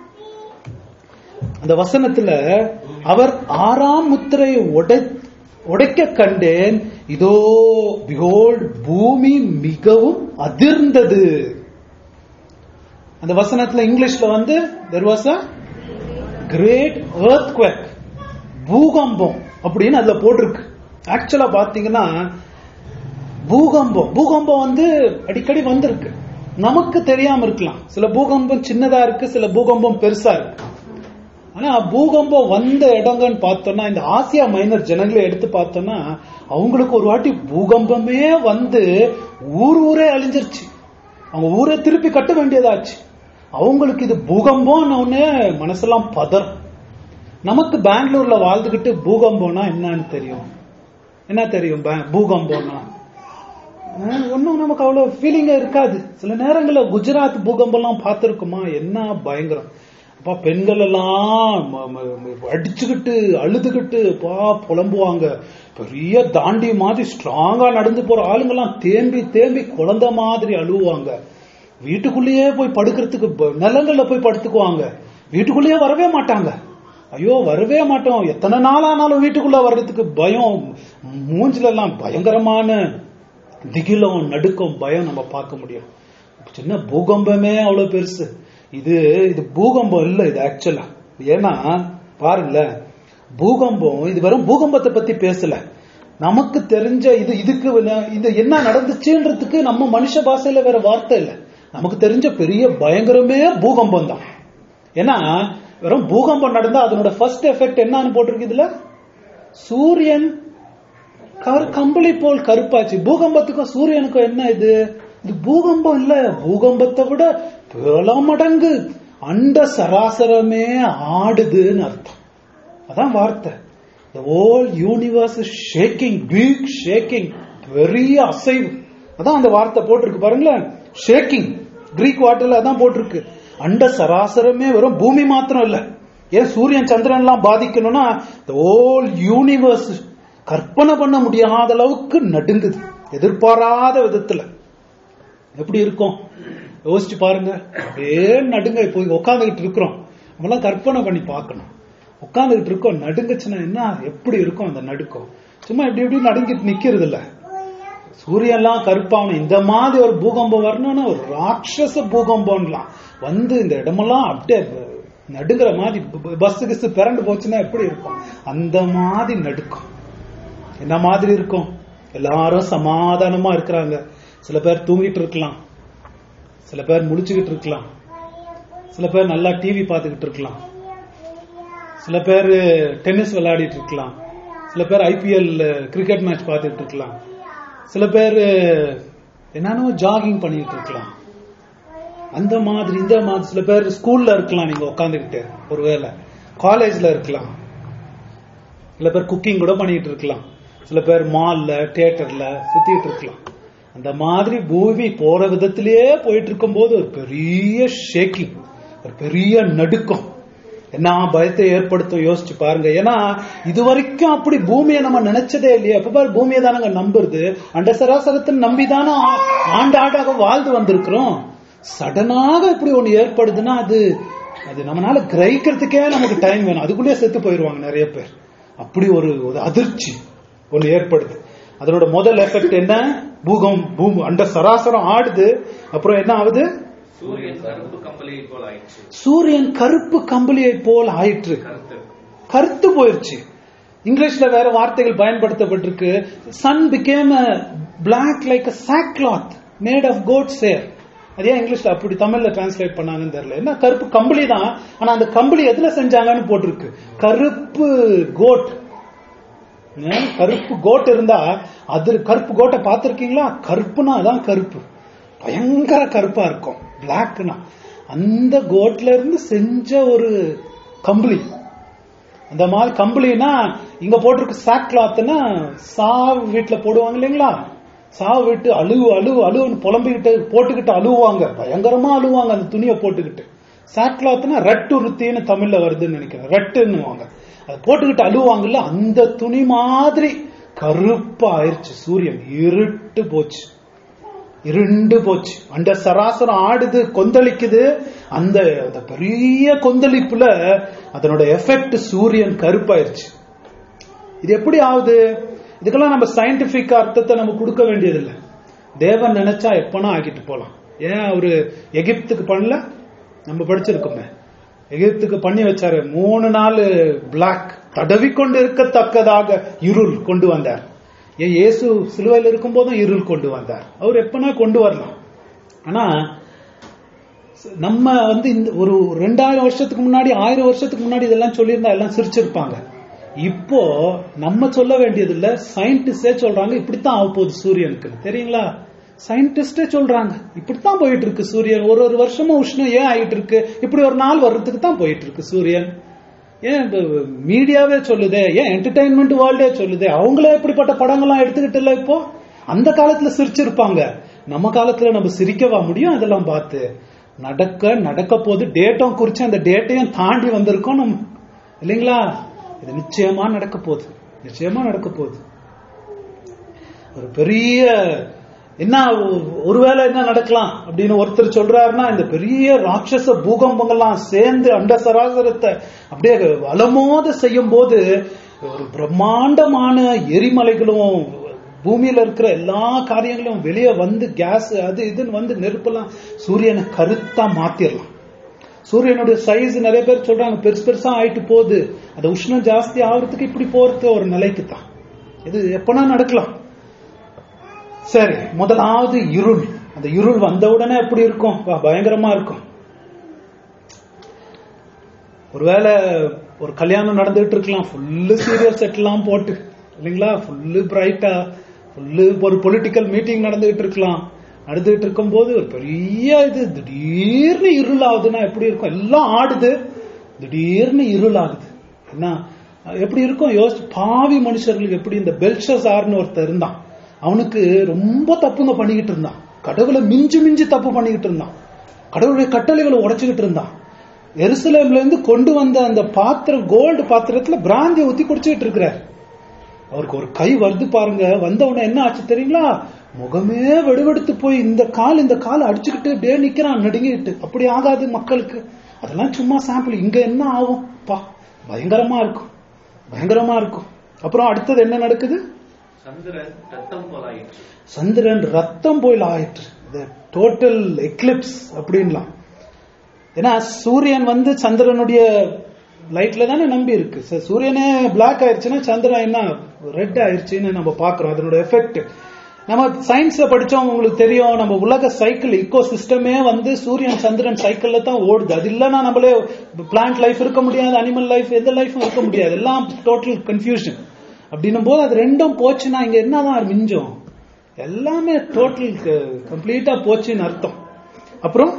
அந்த வசனத்துல அவர் ஆறாம் முத்திரையை உடை உடைக்க கண்டேன் இதோ பிகோல்ட் பூமி மிகவும் அதிர்ந்தது அந்த வசனத்துல இங்கிலீஷ்ல வந்து there was a great earthquake பூகம்பம் அப்படின்னு அதுல போட்டிருக்கு ஆக்சுவலா பாத்தீங்கன்னா பூகம்பம் பூகம்பம் வந்து அடிக்கடி வந்திருக்கு நமக்கு தெரியாம இருக்கலாம் சில பூகம்பம் சின்னதா இருக்கு சில பூகம்பம் பெருசா இருக்கு ஆனா பூகம்பம் வந்த இடங்கன்னு பார்த்தோம்னா இந்த ஆசியா மைனர் ஜனங்களை எடுத்து பார்த்தோம்னா அவங்களுக்கு ஒரு வாட்டி பூகம்பமே வந்து ஊர் ஊரே அழிஞ்சிருச்சு அவங்க ஊரே திருப்பி கட்ட வேண்டியதாச்சு அவங்களுக்கு இது பூகம்பம் உடனே மனசெல்லாம் பதறும் நமக்கு பெங்களூர்ல வாழ்ந்துகிட்டு பூகம்பம்னா என்னன்னு தெரியும் என்ன தெரியும் பே- பூகம்பம்னா அஹ் ஒண்ணும் நமக்கு அவ்வளவு ஃபீலிங்க இருக்காது சில நேரங்கள்ல குஜராத் பூகம்பம்லாம் பார்த்திருக்குமா என்ன பயங்கரம் அப்பா பெண்கள் எல்லாம் ம- ம- ம- அடிச்சுக்கிட்டு அழுதுகிட்டு பா புலம்புவாங்க பெரிய தாண்டி மாதிரி ஸ்ட்ராங்கா நடந்து போற ஆளுங்கெல்லாம் தேம்பி தேம்பி குழந்தை மாதிரி அழுவாங்க வீட்டுக்குள்ளேயே போய் படுக்கிறதுக்கு ப- நிலங்கள்ல போய் படுத்துக்குவாங்க வீட்டுக்குள்ளேயே வரவே மாட்டாங்க ஐயோ வரவே மாட்டோம் எத்தனை நாள் ஆனாலும் வீட்டுக்குள்ள வர்றதுக்கு பயம் மூஞ்சில எல்லாம் பயங்கரமான திகிலம் நடுக்கம் பயம் நம்ம பார்க்க முடியும் சின்ன பூகம்பமே அவ்வளவு பெருசு இது இது பூகம்பம் இல்ல இது ஆக்சுவலா ஏன்னா பாருங்களேன் பூகம்பம் இது வெறும் பூகம்பத்தை பத்தி பேசல நமக்கு தெரிஞ்ச இது இதுக்கு ந- இது என்ன நடந்துச்சுன்றதுக்கு நம்ம மனுஷ பாஷையில வேற வார்த்தை இல்ல நமக்கு தெரிஞ்ச பெரிய பயங்கரமே பூகம்பம் தான் ஏன்னா வெறும் பூகம்பம் நடந்தா அதனோட ஃபர்ஸ்ட் எஃபெக்ட் என்னன்னு போட்டிருக்கு இதுல சூரியன் கரு- கம்பளி போல் கருப்பாச்சு பூகம்பத்துக்கும் சூரியனுக்கும் என்ன இது இது பூகம்பம் இல்ல பூகம்பத்தை விட பல மடங்கு அண்ட சராசரமே ஆடுதுன்னு அர்த்தம் அதான் வார்த்தை the whole universe is shaking big shaking பெரிய அசைவு அதான் அந்த வார்த்தை போட்டிருக்கு பாருங்களேன் ஷேக்கிங் கிரீக் வார்த்தையில அதான் போட்டிருக்கு அண்ட சராசரமே வெறும் பூமி மாத்திரம் இல்ல ஏன் சூரியன் சந்திரன் எல்லாம் பாதிக்கணும்னா the whole universe கற்பனை பண்ண முடியாத அளவுக்கு நடுங்குது எதிர்பாராத விதத்துல எப்படி இருக்கும் யோசிச்சு பாருங்க அப்படியே நடுங்க போய் உட்காந்துக்கிட்டு இருக்கிறோம் நம்மளாம் கற்பனை பண்ணி பார்க்கணும் உட்காந்துக்கிட்டு இருக்கோம் நடுங்குச்சுன்னா என்ன எப்படி இருக்கும் அந்த நடுக்கம் சும்மா இப்படி இப்படி நடுங்கிட்டு நிக்கிறது இல்ல சூரியன்லாம் கருப்பாகணும் இந்த மாதிரி ஒரு பூகம்பம் வரணும்னா ஒரு ராட்சச பூகம்பம்லாம் வந்து இந்த இடமெல்லாம் அப்படியே நடுங்கிற மாதிரி பஸ் கிஸ் பிறண்டு போச்சுன்னா எப்படி இருக்கும் அந்த மாதிரி நடுக்கம் என்ன மாதிரி இருக்கும் எல்லாரும் சமாதானமா இருக்கிறாங்க சில பேர் தூங்கிட்டு இருக்கலாம் சில பேர் முழிச்சுக்கிட்டு இருக்கலாம் சில பேர் நல்லா டிவி பார்த்துக்கிட்டு இருக்கலாம் சில பேர் டென்னிஸ் விளையாடிட்டு இருக்கலாம் சில பேர் ஐபிஎல் கிரிக்கெட் மேட்ச் பார்த்துட்டு இருக்கலாம் சில பேர் என்னன்னு ஜாகிங் பண்ணிட்டு இருக்கலாம் அந்த மாதிரி இந்த மாதிரி சில பேர் ஸ்கூல்ல இருக்கலாம் நீங்க உட்காந்துக்கிட்டு ஒருவேளை காலேஜ்ல இருக்கலாம் சில பேர் குக்கிங் கூட பண்ணிட்டு இருக்கலாம் சில பேர் மால்ல தியேட்டர்ல சுத்திட்டு இருக்கலாம் அந்த மாதிரி பூமி போற விதத்திலேயே போயிட்டு இருக்கும்போது ஒரு பெரிய ஷேக்கிங் ஒரு பெரிய நடுக்கம் என்ன பயத்தை ஏற்படுத்தும் யோசிச்சு பாருங்க ஏன்னா இது வரைக்கும் அப்படி பூமியை நம்ம நினைச்சதே இல்லையா எப்ப பாரு பூமியை தானங்க நம்புறது அண்ட சராசரத்தை நம்பிதானே ஆ- ஆண்டாண்டாக வாழ்ந்து வந்திருக்கிறோம் சடனாக இப்படி ஒண்ணு ஏற்படுதுன்னா அது அது நம்மளால கிரகிக்கிறதுக்கே நமக்கு டைம் வேணும் அதுக்குள்ளேயே செத்து போயிருவாங்க நிறைய பேர் அப்படி ஒரு ஒரு அதிர்ச்சி ஒண்ணு ஏற்படுது அதனோட முதல் எஃபெக்ட் என்ன பூகம் பூம் அண்ட சராசரம் ஆடுது அப்புறம் என்ன ஆகுது சூரியன் கருப்பு கம்பளியை போல் ஆயிடுச்சு சூரியன் கருப்பு கம்பளியை போல் ஆயிற்று கருத்து கருத்து போயிருச்சு இங்கிலீஷ்ல வேற வார்த்தைகள் பயன்படுத்தப்பட்டிருக்கு sun became black like a sack cloth made of goat hair அது ஏன் இங்கிலீஷ்ல அப்படி தமிழ்ல டிரான்ஸ்லேட் பண்ணாங்கன்னு தெரியல என்ன கருப்பு கம்பளி தான் ஆனா அந்த கம்பளி எதுல செஞ்சாங்கன்னு போட்டிருக்கு கருப்பு கோட் ஏன்? கருப்பு கோட் இருந்தா அது கருப்பு கோட்டை பார்த்திருக்கீங்களா கருப்புனா அதான் கருப்பு பயங்கர கருப்பா இருக்கும் பிளாக்னா அந்த கோட்ல இருந்து செஞ்ச ஒரு கம்பளி அந்த மாதிரி கம்பளினா இங்க போட்டிருக்கு சாக் கிளாத்னா சாவு வீட்டுல போடுவாங்க இல்லைங்களா சாவு வீட்டு அழுவு அழுவு அழுவுன்னு புலம்பிக்கிட்டு போட்டுக்கிட்டு அழுவாங்க பயங்கரமா அழுவாங்க அந்த துணியை போட்டுக்கிட்டு சாக் கிளாத்னா ரெட்டு ருத்தின்னு தமிழ்ல வருதுன்னு நினைக்கிறேன் ரெட்டுன்னுவாங்க அதை போட்டுக்கிட்டு அழுவாங்கல்ல அந்த துணி மாதிரி கருப்பா ஆயிருச்சு சூரியன் இருட்டு போச்சு இருண்டு போச்சு அந்த சராசரம் ஆடுது கொந்தளிக்குது அந்த அந்த பெரிய கொந்தளிப்புல அதனோட எஃபெக்ட் சூரியன் கருப்பாயிருச்சு இது எப்படி ஆகுது இதுக்கெல்லாம் நம்ம சயின்டிபிக் அர்த்தத்தை நம்ம கொடுக்க வேண்டியதில்லை தேவன் நினைச்சா எப்பனா ஆக்கிட்டு போலாம் ஏன் அவரு எகிப்துக்கு பண்ணல நம்ம படிச்சிருக்கோமே எகிப்துக்கு பண்ணி வச்சாரு மூணு நாள் பிளாக் தடவி கொண்டு இருக்கத்தக்கதாக இருள் கொண்டு வந்தார் ஏன் இயேசு சிலுவையில் இருக்கும் போதும் இருள் கொண்டு வந்தார் அவர் எப்பனா கொண்டு வரலாம் ஆனா நம்ம வந்து இந்த ஒரு ரெண்டாயிரம் வருஷத்துக்கு முன்னாடி ஆயிரம் வருஷத்துக்கு முன்னாடி இதெல்லாம் சொல்லியிருந்தா எல்லாம் சிரிச்சிருப்பாங்க இப்போ நம்ம சொல்ல வேண்டியது இல்ல சயின்டிஸ்டே சொல்றாங்க இப்படித்தான் ஆக போகுது சூரியனுக்கு தெரியுங்களா சயின்டிஸ்டே சொல்றாங்க இப்படித்தான் போயிட்டு இருக்கு சூரியன் ஒரு ஒரு வருஷமும் உஷ்ணம் ஏன் ஆயிட்டு இருக்கு இப்படி ஒரு நாள் வர்றதுக்கு தான் போயிட்டு இருக்கு சூரியன் ஏன் மீடியாவே சொல்லுதே ஏன் என்டர்டைன்மெண்ட் வேர்ல்டே சொல்லுதே அவங்களே இப்படிப்பட்ட படங்கள்லாம் எடுத்துக்கிட்டு இல்ல இப்போ அந்த காலத்துல சிரிச்சிருப்பாங்க நம்ம காலத்துல நம்ம சிரிக்கவா முடியும் அதெல்லாம் பார்த்து நடக்க நடக்க போது டேட்டும் குறிச்சு அந்த டேட்டையும் தாண்டி வந்திருக்கோம் நம்ம இல்லைங்களா இது நிச்சயமா நடக்க போகுது நிச்சயமா நடக்க போகுது ஒரு பெரிய என்ன ஒருவேளை என்ன நடக்கலாம் அப்படின்னு ஒருத்தர் சொல்றாருன்னா இந்த பெரிய ராட்சச பூகம்பங்கள்லாம் சேர்ந்து அண்ட சராசரத்தை அப்படியே அலமோத செய்யும் போது ஒரு பிரம்மாண்டமான எரிமலைகளும் பூமியில இருக்கிற எல்லா காரியங்களும் வெளியே வந்து கேஸ் அது இதுன்னு வந்து நெருப்பெல்லாம் சூரியனை கருத்தா மாத்திரலாம் சூரியனுடைய சைஸ் நிறைய பேர் சொல்றாங்க பெருசு பெருசா ஆயிட்டு போகுது அது உஷ்ணம் ஜாஸ்தி ஆகுறதுக்கு இப்படி போறது ஒரு நிலைக்கு தான் இது எப்பனா நடக்கலாம் சரி முதலாவது இருள் அந்த இருள் வந்த உடனே எப்படி இருக்கும் பயங்கரமா இருக்கும் ஒருவேளை ஒரு கல்யாணம் நடந்துட்டு இருக்கலாம் ஃபுல்லு சீரியல் செட்லாம் போட்டு இல்லைங்களா ஃபுல்லு பிரைட்டா ஃபுல்லு ஒரு பொலிட்டிக்கல் மீட்டிங் நடந்துகிட்டு இருக்கலாம் நடந்துகிட்டு இருக்கும் போது ஒரு பெரிய இது திடீர்னு இருள் ஆகுதுன்னா எப்படி இருக்கும் எல்லாம் ஆடுது திடீர்னு இருள் ஆகுது என்ன எப்படி இருக்கும் யோசிச்சு பாவி மனுஷர்களுக்கு எப்படி இந்த பெல்ஷசார்னு ஒருத்தர் இருந்தான் அவனுக்கு ரொம்ப தப்புங்க பண்ணிக்கிட்டு இருந்தான் கடவுளை மிஞ்சி மிஞ்சி தப்பு பண்ணிக்கிட்டு இருந்தான் கடவுளுடைய கட்டளைகளை உடைச்சுக்கிட்டு இருந்தான் எருசலேம்ல இருந்து கொண்டு வந்த அந்த பாத்திரம் கோல்டு பாத்திரத்துல பிராந்தியை ஊத்தி குடிச்சுக்கிட்டு இருக்கிறார் அவருக்கு ஒரு கை வருது பாருங்க வந்த உடனே என்ன ஆச்சு தெரியுங்களா முகமே வெடுவெடுத்து போய் இந்த கால் இந்த கால் அடிச்சுக்கிட்டு அப்படியே நிக்கிறான் நடுங்கிட்டு அப்படி ஆகாது மக்களுக்கு அதெல்லாம் சும்மா சாம்பிள் இங்க என்ன ஆகும் பா பயங்கரமா இருக்கும் பயங்கரமா இருக்கும் அப்புறம் அடுத்தது என்ன நடக்குது சந்திரன் ரத்தம் போலாயிற்று சந்திரன் ரத்தம் போயில் ஆயிற்று இது டோட்டல் எக்லிப்ஸ் அப்படின்லாம் ஏன்னா சூரியன் வந்து சந்திரனுடைய லைட்ல தானே நம்பி இருக்கு சரி, சூரியனே பிளாக் ஆயிருச்சுன்னா சந்திரன் என்ன ரெட் ஆயிருச்சுன்னு நம்ம பாக்குறோம் அதனோட எஃபெக்ட் நம்ம சயின்ஸ்ல படிச்சோம் உங்களுக்கு தெரியும் நம்ம உலக சைக்கிள் இக்கோ சிஸ்டமே வந்து சூரியன் சந்திரன் சைக்கிள்ல தான் ஓடுது அது இல்லைன்னா நம்மளே பிளான்ட் லைஃப் இருக்க முடியாது அனிமல் லைஃப் எந்த லைஃபும் இருக்க முடியாது எல்லாம் டோட்டல் கன்ஃபியூஷன் அப்படின்னும் போது அது ரெண்டும் போச்சுன்னா இங்க என்னதான் மிஞ்சம் எல்லாமே டோட்டல் கம்ப்ளீட்டா போச்சுன்னு அர்த்தம் அப்புறம்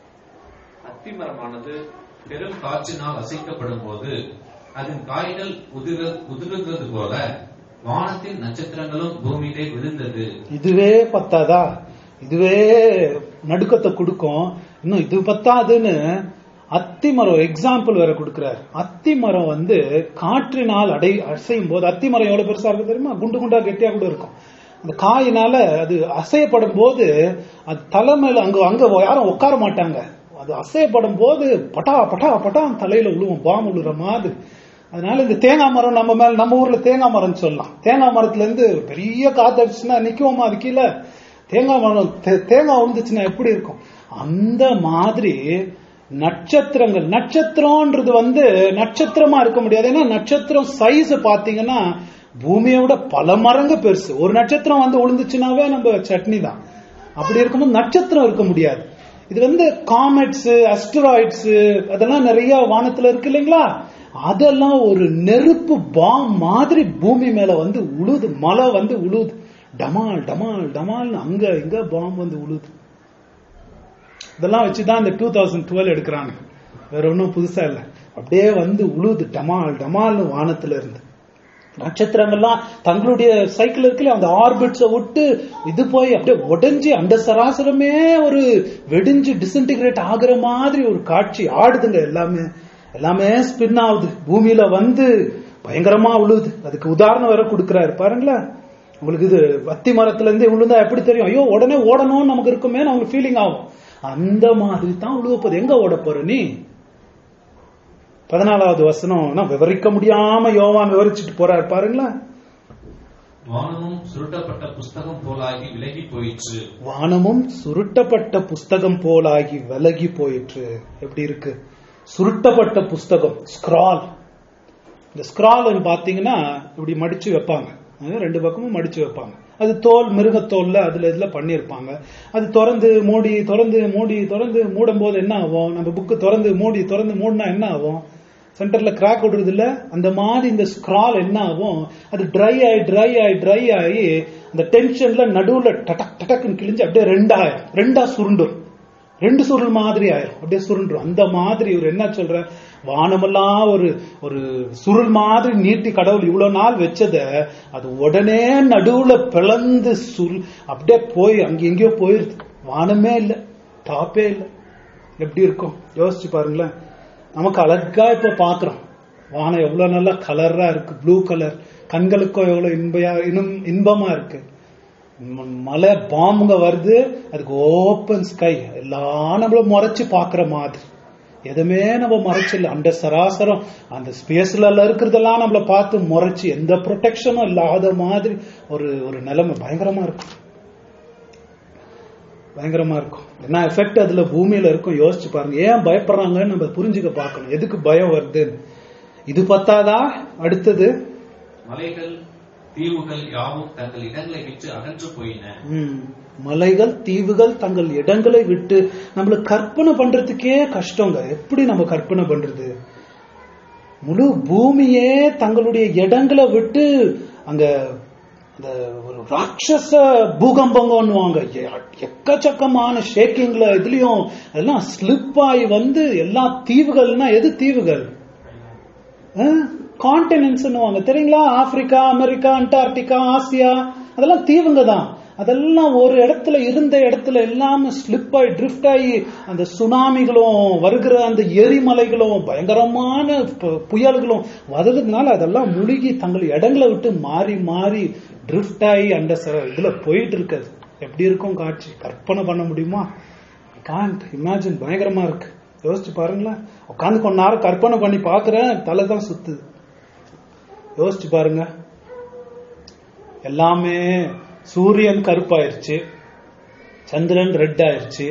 அத்திமரமானது பெரும் காற்றினால் அசைக்கப்படும் போது அதன் காய்கள் உதிர உதிர்கிறது போல வானத்தின் நட்சத்திரங்களும் பூமியிலே விழுந்தது இதுவே பத்தாதா இதுவே நடுக்கத்தை கொடுக்கும் இன்னும் இது பத்தாதுன்னு அத்தி மரம் எக்ஸாம்பிள் வேற கொடுக்கிறார் அத்தி மரம் வந்து காற்றினால் அடை அசையும் போது அத்தி மரம் எவ்வளவு பெருசா இருக்கு தெரியுமா குண்டு குண்டா கெட்டியா கூட இருக்கும் அந்த காயினால அது அசையப்படும் போது அது தலைமையில அங்க அங்க யாரும் உட்கார மாட்டாங்க அது அசையப்படும் போது பட்டா பட்டா பட்டா தலையில விழுவும் பாம்பு விழுற மாதிரி அதனால இந்த தேங்காய் மரம் நம்ம மேல நம்ம ஊர்ல தேங்காய் மரம் சொல்லலாம் தேங்காய் மரத்துல இருந்து பெரிய காத்து அடிச்சுன்னா நிக்குவோமா அது கீழே தேங்காய் மரம் தே- தேங்காய் விழுந்துச்சுன்னா எப்படி இருக்கும் அந்த மாதிரி நட்சத்திரங்கள் நட்சத்திரம்ன்றது வந்து நட்சத்திரமா இருக்க முடியாது ஏன்னா நட்சத்திரம் சைஸ் பாத்தீங்கன்னா பூமியை விட பல மடங்கு பெருசு ஒரு நட்சத்திரம் வந்து விழுந்துச்சுனாவே நம்ம சட்னி தான் அப்படி இருக்கும்போது நட்சத்திரம் இருக்க முடியாது இது வந்து காமெட்ஸ் அஸ்டராய்ட்ஸ் அதெல்லாம் நிறைய வானத்துல இருக்கு இல்லைங்களா அதெல்லாம் ஒரு நெருப்பு பாம் மாதிரி பூமி மேல வந்து உழுது மழை வந்து உழுது டமால் டமால் டமால்னு அங்க இங்க பாம் வந்து உழுது இதெல்லாம் வச்சுதான் இந்த டூ தௌசண்ட் டுவெல் எடுக்கிறாங்க வேற ஒன்றும் புதுசா இல்ல அப்படியே வந்து உழுது டமால் டமால்னு வானத்துல இருந்து நட்சத்திரங்கள்லாம் தங்களுடைய சைக்கிள் இருக்குல்ல அந்த ஆர்பிட்ஸை விட்டு இது போய் அப்படியே உடைஞ்சு அந்த சராசரமே ஒரு வெடிஞ்சு டிஸ்இன்டிகிரேட் ஆகுற மாதிரி ஒரு காட்சி ஆடுதுங்க எல்லாமே எல்லாமே ஸ்பின் ஆகுது பூமியில வந்து பயங்கரமா உழுது அதுக்கு உதாரணம் வேற கொடுக்கிறாரு பாருங்களேன் உங்களுக்கு இது அத்தி மரத்துல இருந்து விழுந்தா எப்படி தெரியும் ஐயோ உடனே ஓடணும்னு நமக்கு இருக்குமே நமக்கு ஃபீலிங் ஆகும் அந்த மாதிரி தான் உழுவ போகுது எங்க ஓட போற நீ பதினாலாவது வசனம் நான் விவரிக்க முடியாம யோவான் விவரிச்சுட்டு போறாரு பாருங்களேன் வானமும் சுருட்டப்பட்ட புஸ்தகம் போலாகி விலகி போயிற்று வானமும் சுருட்டப்பட்ட புஸ்தகம் போலாகி விலகி போயிற்று எப்படி இருக்கு சுருட்டப்பட்ட புஸ்தகம் ஸ்கிரால் இந்த ஸ்கிரால் பாத்தீங்கன்னா இப்படி மடிச்சு வைப்பாங்க அது ரெண்டு பக்கமும் மடிச்சு வைப்பாங்க அது தோல் மிருகத்தோல்ல அதுல இதுல பண்ணியிருப்பாங்க அது திறந்து மூடி திறந்து மூடி திறந்து மூடும் போது என்ன ஆகும் நம்ம புக்கு திறந்து மூடி திறந்து மூடினா என்ன ஆகும் சென்டர்ல கிராக் விடுறது இல்ல அந்த மாதிரி இந்த ஸ்கிரால் என்ன ஆகும் அது ட்ரை ஆகி ட்ரை ஆகி ட்ரை ஆகி அந்த டென்ஷன்ல நடுவுல டடக் டடக்குன்னு கிழிஞ்சு அப்படியே ரெண்டாயிரம் ரெண்டா சுருண்டும் ரெண்டு சுருள் மாதிரி ஆயிரும் அப்படியே சுருண்டும் அந்த மாதிரி இவர் என்ன சொல்ற வானமெல்லாம் ஒரு ஒரு சுருள் மாதிரி நீட்டி கடவுள் இவ்வளவு நாள் வச்சத அது உடனே நடுவுல பிளந்து சுருள் அப்படியே போய் அங்க எங்கேயோ போயிருது வானமே இல்லை டாப்பே இல்லை எப்படி இருக்கும் யோசிச்சு பாருங்களேன் நமக்கு அழகா இப்ப பாக்குறோம் வானம் எவ்வளவு நல்லா கலரா இருக்கு ப்ளூ கலர் கண்களுக்கும் எவ்வளவு இன்பையா இன்ப- இன்பமா இருக்கு ம- மலை பாம்புங்க வருது அதுக்கு ஓப்பன் ஸ்கை எல்லாம் நம்மள முறைச்சு பாக்குற மாதிரி எதுவுமே நம்ம மறைச்சில்ல அந்த சராசரம் அந்த ஸ்பேஸ்ல எல்லாம் இருக்கிறதெல்லாம் நம்மள பார்த்து முறைச்சு எந்த ப்ரொடெக்ஷனும் இல்லாத மாதிரி ஒரு ஒரு நிலைமை பயங்கரமா இருக்கும் பயங்கரமா இருக்கும் என்ன எஃபெக்ட் அதுல பூமியில இருக்கும் யோசிச்சு பாருங்க ஏன் பயப்படுறாங்கன்னு நம்ம புரிஞ்சுக்க பார்க்கணும் எதுக்கு பயம் வருதுன்னு இது பத்தாதா அடுத்தது மலைகள் தீவுகள் யாவும் தங்கள் இடங்களை விட்டு அகன்று போயின ம். மலைகள் தீவுகள் தங்கள் இடங்களை விட்டு நம்மளுக்கு கற்பனை பண்றதுக்கே கஷ்டங்க எப்படி நம்ம கற்பனை பண்றது முழு பூமியே தங்களுடைய இடங்களை விட்டு அங்க அந்த ஒரு ராட்சச பூகம்பங்கன்னுவாங்க எ- எக்கச்சக்கமான ஷேக்கிங்ல இதுலயும் எல்லாம் ஸ்லிப் ஆகி வந்து எல்லா தீவுகள்னா எது தீவுகள் கான்டினென்ட்ஸ் தெரியுங்களா ஆப்பிரிக்கா அமெரிக்கா அண்டார்டிகா ஆசியா அதெல்லாம் தீவுங்க தான் அதெல்லாம் ஒரு இடத்துல இருந்த இடத்துல எல்லாமே ஸ்லிப் ஆகி ட்ரிஃப்ட் ஆகி அந்த சுனாமிகளும் வருகிற அந்த எரிமலைகளும் பயங்கரமான பு- புயல்களும் வர்றதுனால அதெல்லாம் முழுகி தங்கள் இடங்களை விட்டு மாறி மாறி ட்ரிஃப்ட் ஆகி அந்த ச- இதுல போயிட்டு இருக்குது எப்படி இருக்கும் காட்சி கற்பனை பண்ண முடியுமா காண்ட் இமேஜின் பயங்கரமா இருக்கு யோசிச்சு பாருங்களேன் உட்காந்து கொஞ்ச நேரம் கற்பனை பண்ணி பாக்குறேன் தலை தான் சுத்துது யோசிச்சு பாருங்க எல்லாமே சூரியன் கருப்பாயிருச்சு சந்திரன் ரெட் ஆயிருச்சு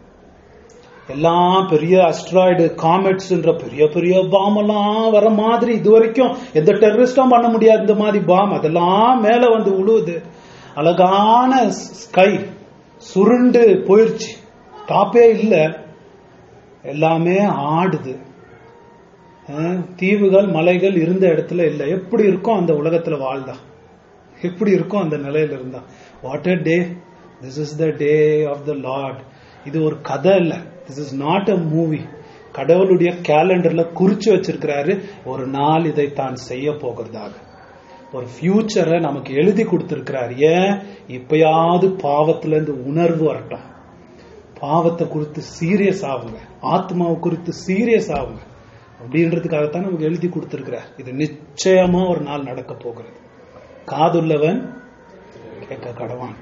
எல்லாம் பெரிய அஸ்ட்ராய்டு காமெட்ஸ்ன்ற பெரிய பெரிய பாம் எல்லாம் வர மாதிரி இது வரைக்கும் எந்த டெரரிஸ்டும் பண்ண முடியாது இந்த மாதிரி பாம் அதெல்லாம் மேல வந்து உழுவுது அழகான ஸ்கை சுருண்டு போயிருச்சு டாப்பே இல்ல எல்லாமே ஆடுது அஹ், தீவுகள் மலைகள் இருந்த இடத்துல இல்ல எப்படி இருக்கும் அந்த உலகத்துல வாழ்ந்தா எப்படி இருக்கும் அந்த நிலையில இருந்தா what a day this is the day of the Lord இது ஒரு கதை இல்ல this is not a movie கடவுளுடைய கேலண்டர்ல குறிச்சு வச்சிருக்கிறாரு ஒரு நாள் இதை தான் செய்ய போகிறதாக ஒரு ஃபியூச்சரை நமக்கு எழுதி கொடுத்திருக்கிறார் ஏன் இப்பயாவது பாவத்துல இருந்து உணர்வு வரட்டும் பாவத்தை குறித்து சீரியஸ் ஆகுங்க ஆத்மாவை குறித்து சீரியஸ் ஆகுங்க அப்படின்றதுக்காகத்தான் நமக்கு எழுதி கொடுத்திருக்கிறார் இது நிச்சயமா ஒரு நாள் நடக்க போகிறது காதுள்ளவன் கேட்க கடவான்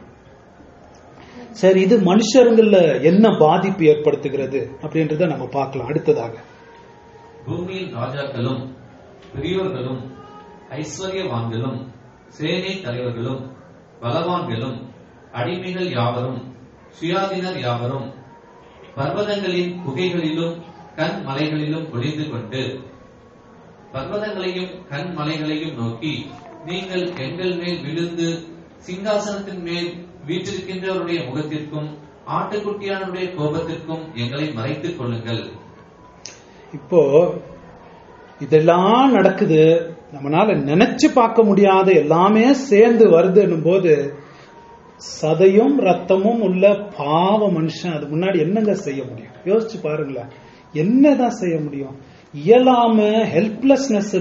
சரி இது மனுஷருங்கள்ல என்ன பாதிப்பு ஏற்படுத்துகிறது அப்படின்றத நம்ம பார்க்கலாம் அடுத்ததாக பூமியின் ராஜாக்களும் பெரியோர்களும் ஐஸ்வர்யவான்களும் சேனை தலைவர்களும் பலவான்களும் அடிமைகள் யாவரும் சுயாதீனர் யாவரும் பர்வதங்களின் குகைகளிலும் கண் மலைகளிலும் ஒளிந்து கொண்டு பர்வதங்களையும் கண் மலைகளையும் நோக்கி நீங்கள் எங்கள் மேல் விழுந்து சிங்காசனத்தின் மேல் வீற்றிருக்கின்றவருடைய முகத்திற்கும் ஆட்டுக்குட்டியானுடைய கோபத்திற்கும் எங்களை மறைத்துக் கொள்ளுங்கள் இப்போ இதெல்லாம் நடக்குது நம்மளால நினைச்சு பார்க்க முடியாத எல்லாமே சேர்ந்து வருதுன்னும் போது சதையும் ரத்தமும் உள்ள பாவ மனுஷன் அது முன்னாடி என்னங்க செய்ய முடியும் யோசிச்சு பாருங்களேன் என்னதான் செய்ய முடியும் இயலாம ஹெல்ப்லெஸ்னஸ்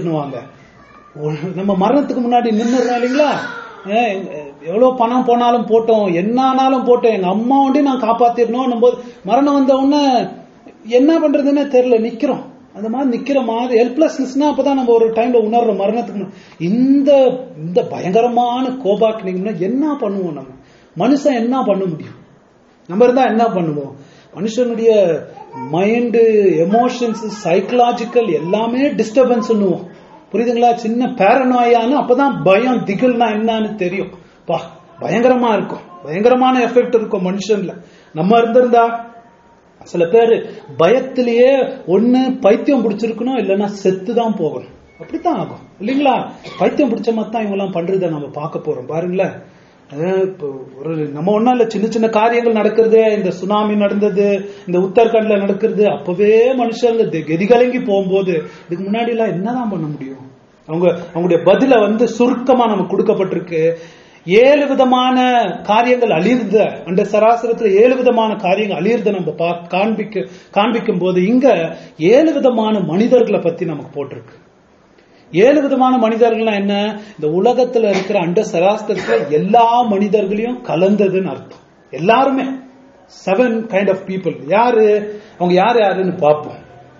நம்ம மரணத்துக்கு முன்னாடி நின்னுறோம் இல்லைங்களா ஏன், எவ்வளவு பணம் போனாலும் போட்டோம் என்ன ஆனாலும் போட்டோம் எங்க அம்மா ஒண்டி நான் காப்பாத்திடணும் போது மரணம் வந்த உடனே என்ன பண்றதுன்னே தெரியல நிக்கிறோம் அந்த மாதிரி நிக்கிற மாதிரி ஹெல்ப்லெஸ்னஸ்னா அப்பதான் நம்ம ஒரு டைம்ல உணர்றோம் மரணத்துக்கு முன்ன- இந்த இந்த பயங்கரமான கோபாக்கினீங்கன்னா என்ன பண்ணுவோம் நம்ம மனுஷன் என்ன பண்ண முடியும் நம்ம இருந்தா என்ன பண்ணுவோம் மனுஷனுடைய மைண்டு எமோஷன்ஸ் சைக்கலாஜிக்கல் எல்லாமே டிஸ்டர்பன்ஸ் பண்ணுவோம் புரியுதுங்களா சின்ன பேரனாயான்னு அப்பதான் பயம் திகில்னா என்னன்னு தெரியும் பா பயங்கரமா இருக்கும் பயங்கரமான எஃபெக்ட் இருக்கும் மனுஷன்ல நம்ம இருந்திருந்தா சில பேர் பயத்திலேயே ஒண்ணு பைத்தியம் பிடிச்சிருக்கணும் இல்லைன்னா செத்து தான் போகணும் அப்படித்தான் ஆகும் இல்லைங்களா பைத்தியம் பிடிச்ச மாதிரி தான் இவங்க எல்லாம் பண்றதை நம்ம பார்க்க போறோம் பாருங்களேன் அஹ் இப்போ ஒரு நம்ம ஒண்ணும் இல்ல சின்ன சின்ன காரியங்கள் நடக்கிறது இந்த சுனாமி நடந்தது இந்த உத்தரகண்ட்ல நடக்கிறது அப்பவே மனுஷங்க தி- கதிகலங்கி போகும்போது இதுக்கு முன்னாடி எல்லாம் என்னதான் பண்ண முடியும் அவங்க அவங்களுடைய பதில வந்து சுருக்கமா நமக்கு கொடுக்கப்பட்டிருக்கு ஏழு விதமான காரியங்கள் அழிர்த அந்த சராசரத்துல ஏழு விதமான காரியங்கள் அழிர்த நம்ம பா காண்பிக்க காண்பிக்கும் போது இங்க ஏழு விதமான மனிதர்களை பத்தி நமக்கு போட்டிருக்கு ஏழு விதமான மனிதர்கள்னா என்ன இந்த உலகத்துல இருக்கிற அண்ட சராஸ்திரத்துல எல்லா மனிதர்களையும் கலந்ததுன்னு அர்த்தம் எல்லாருமே செவன் கைண்ட் ஆஃப் பீப்புள் யாரு அவங்க யார் யாருன்னு பார்ப்போம்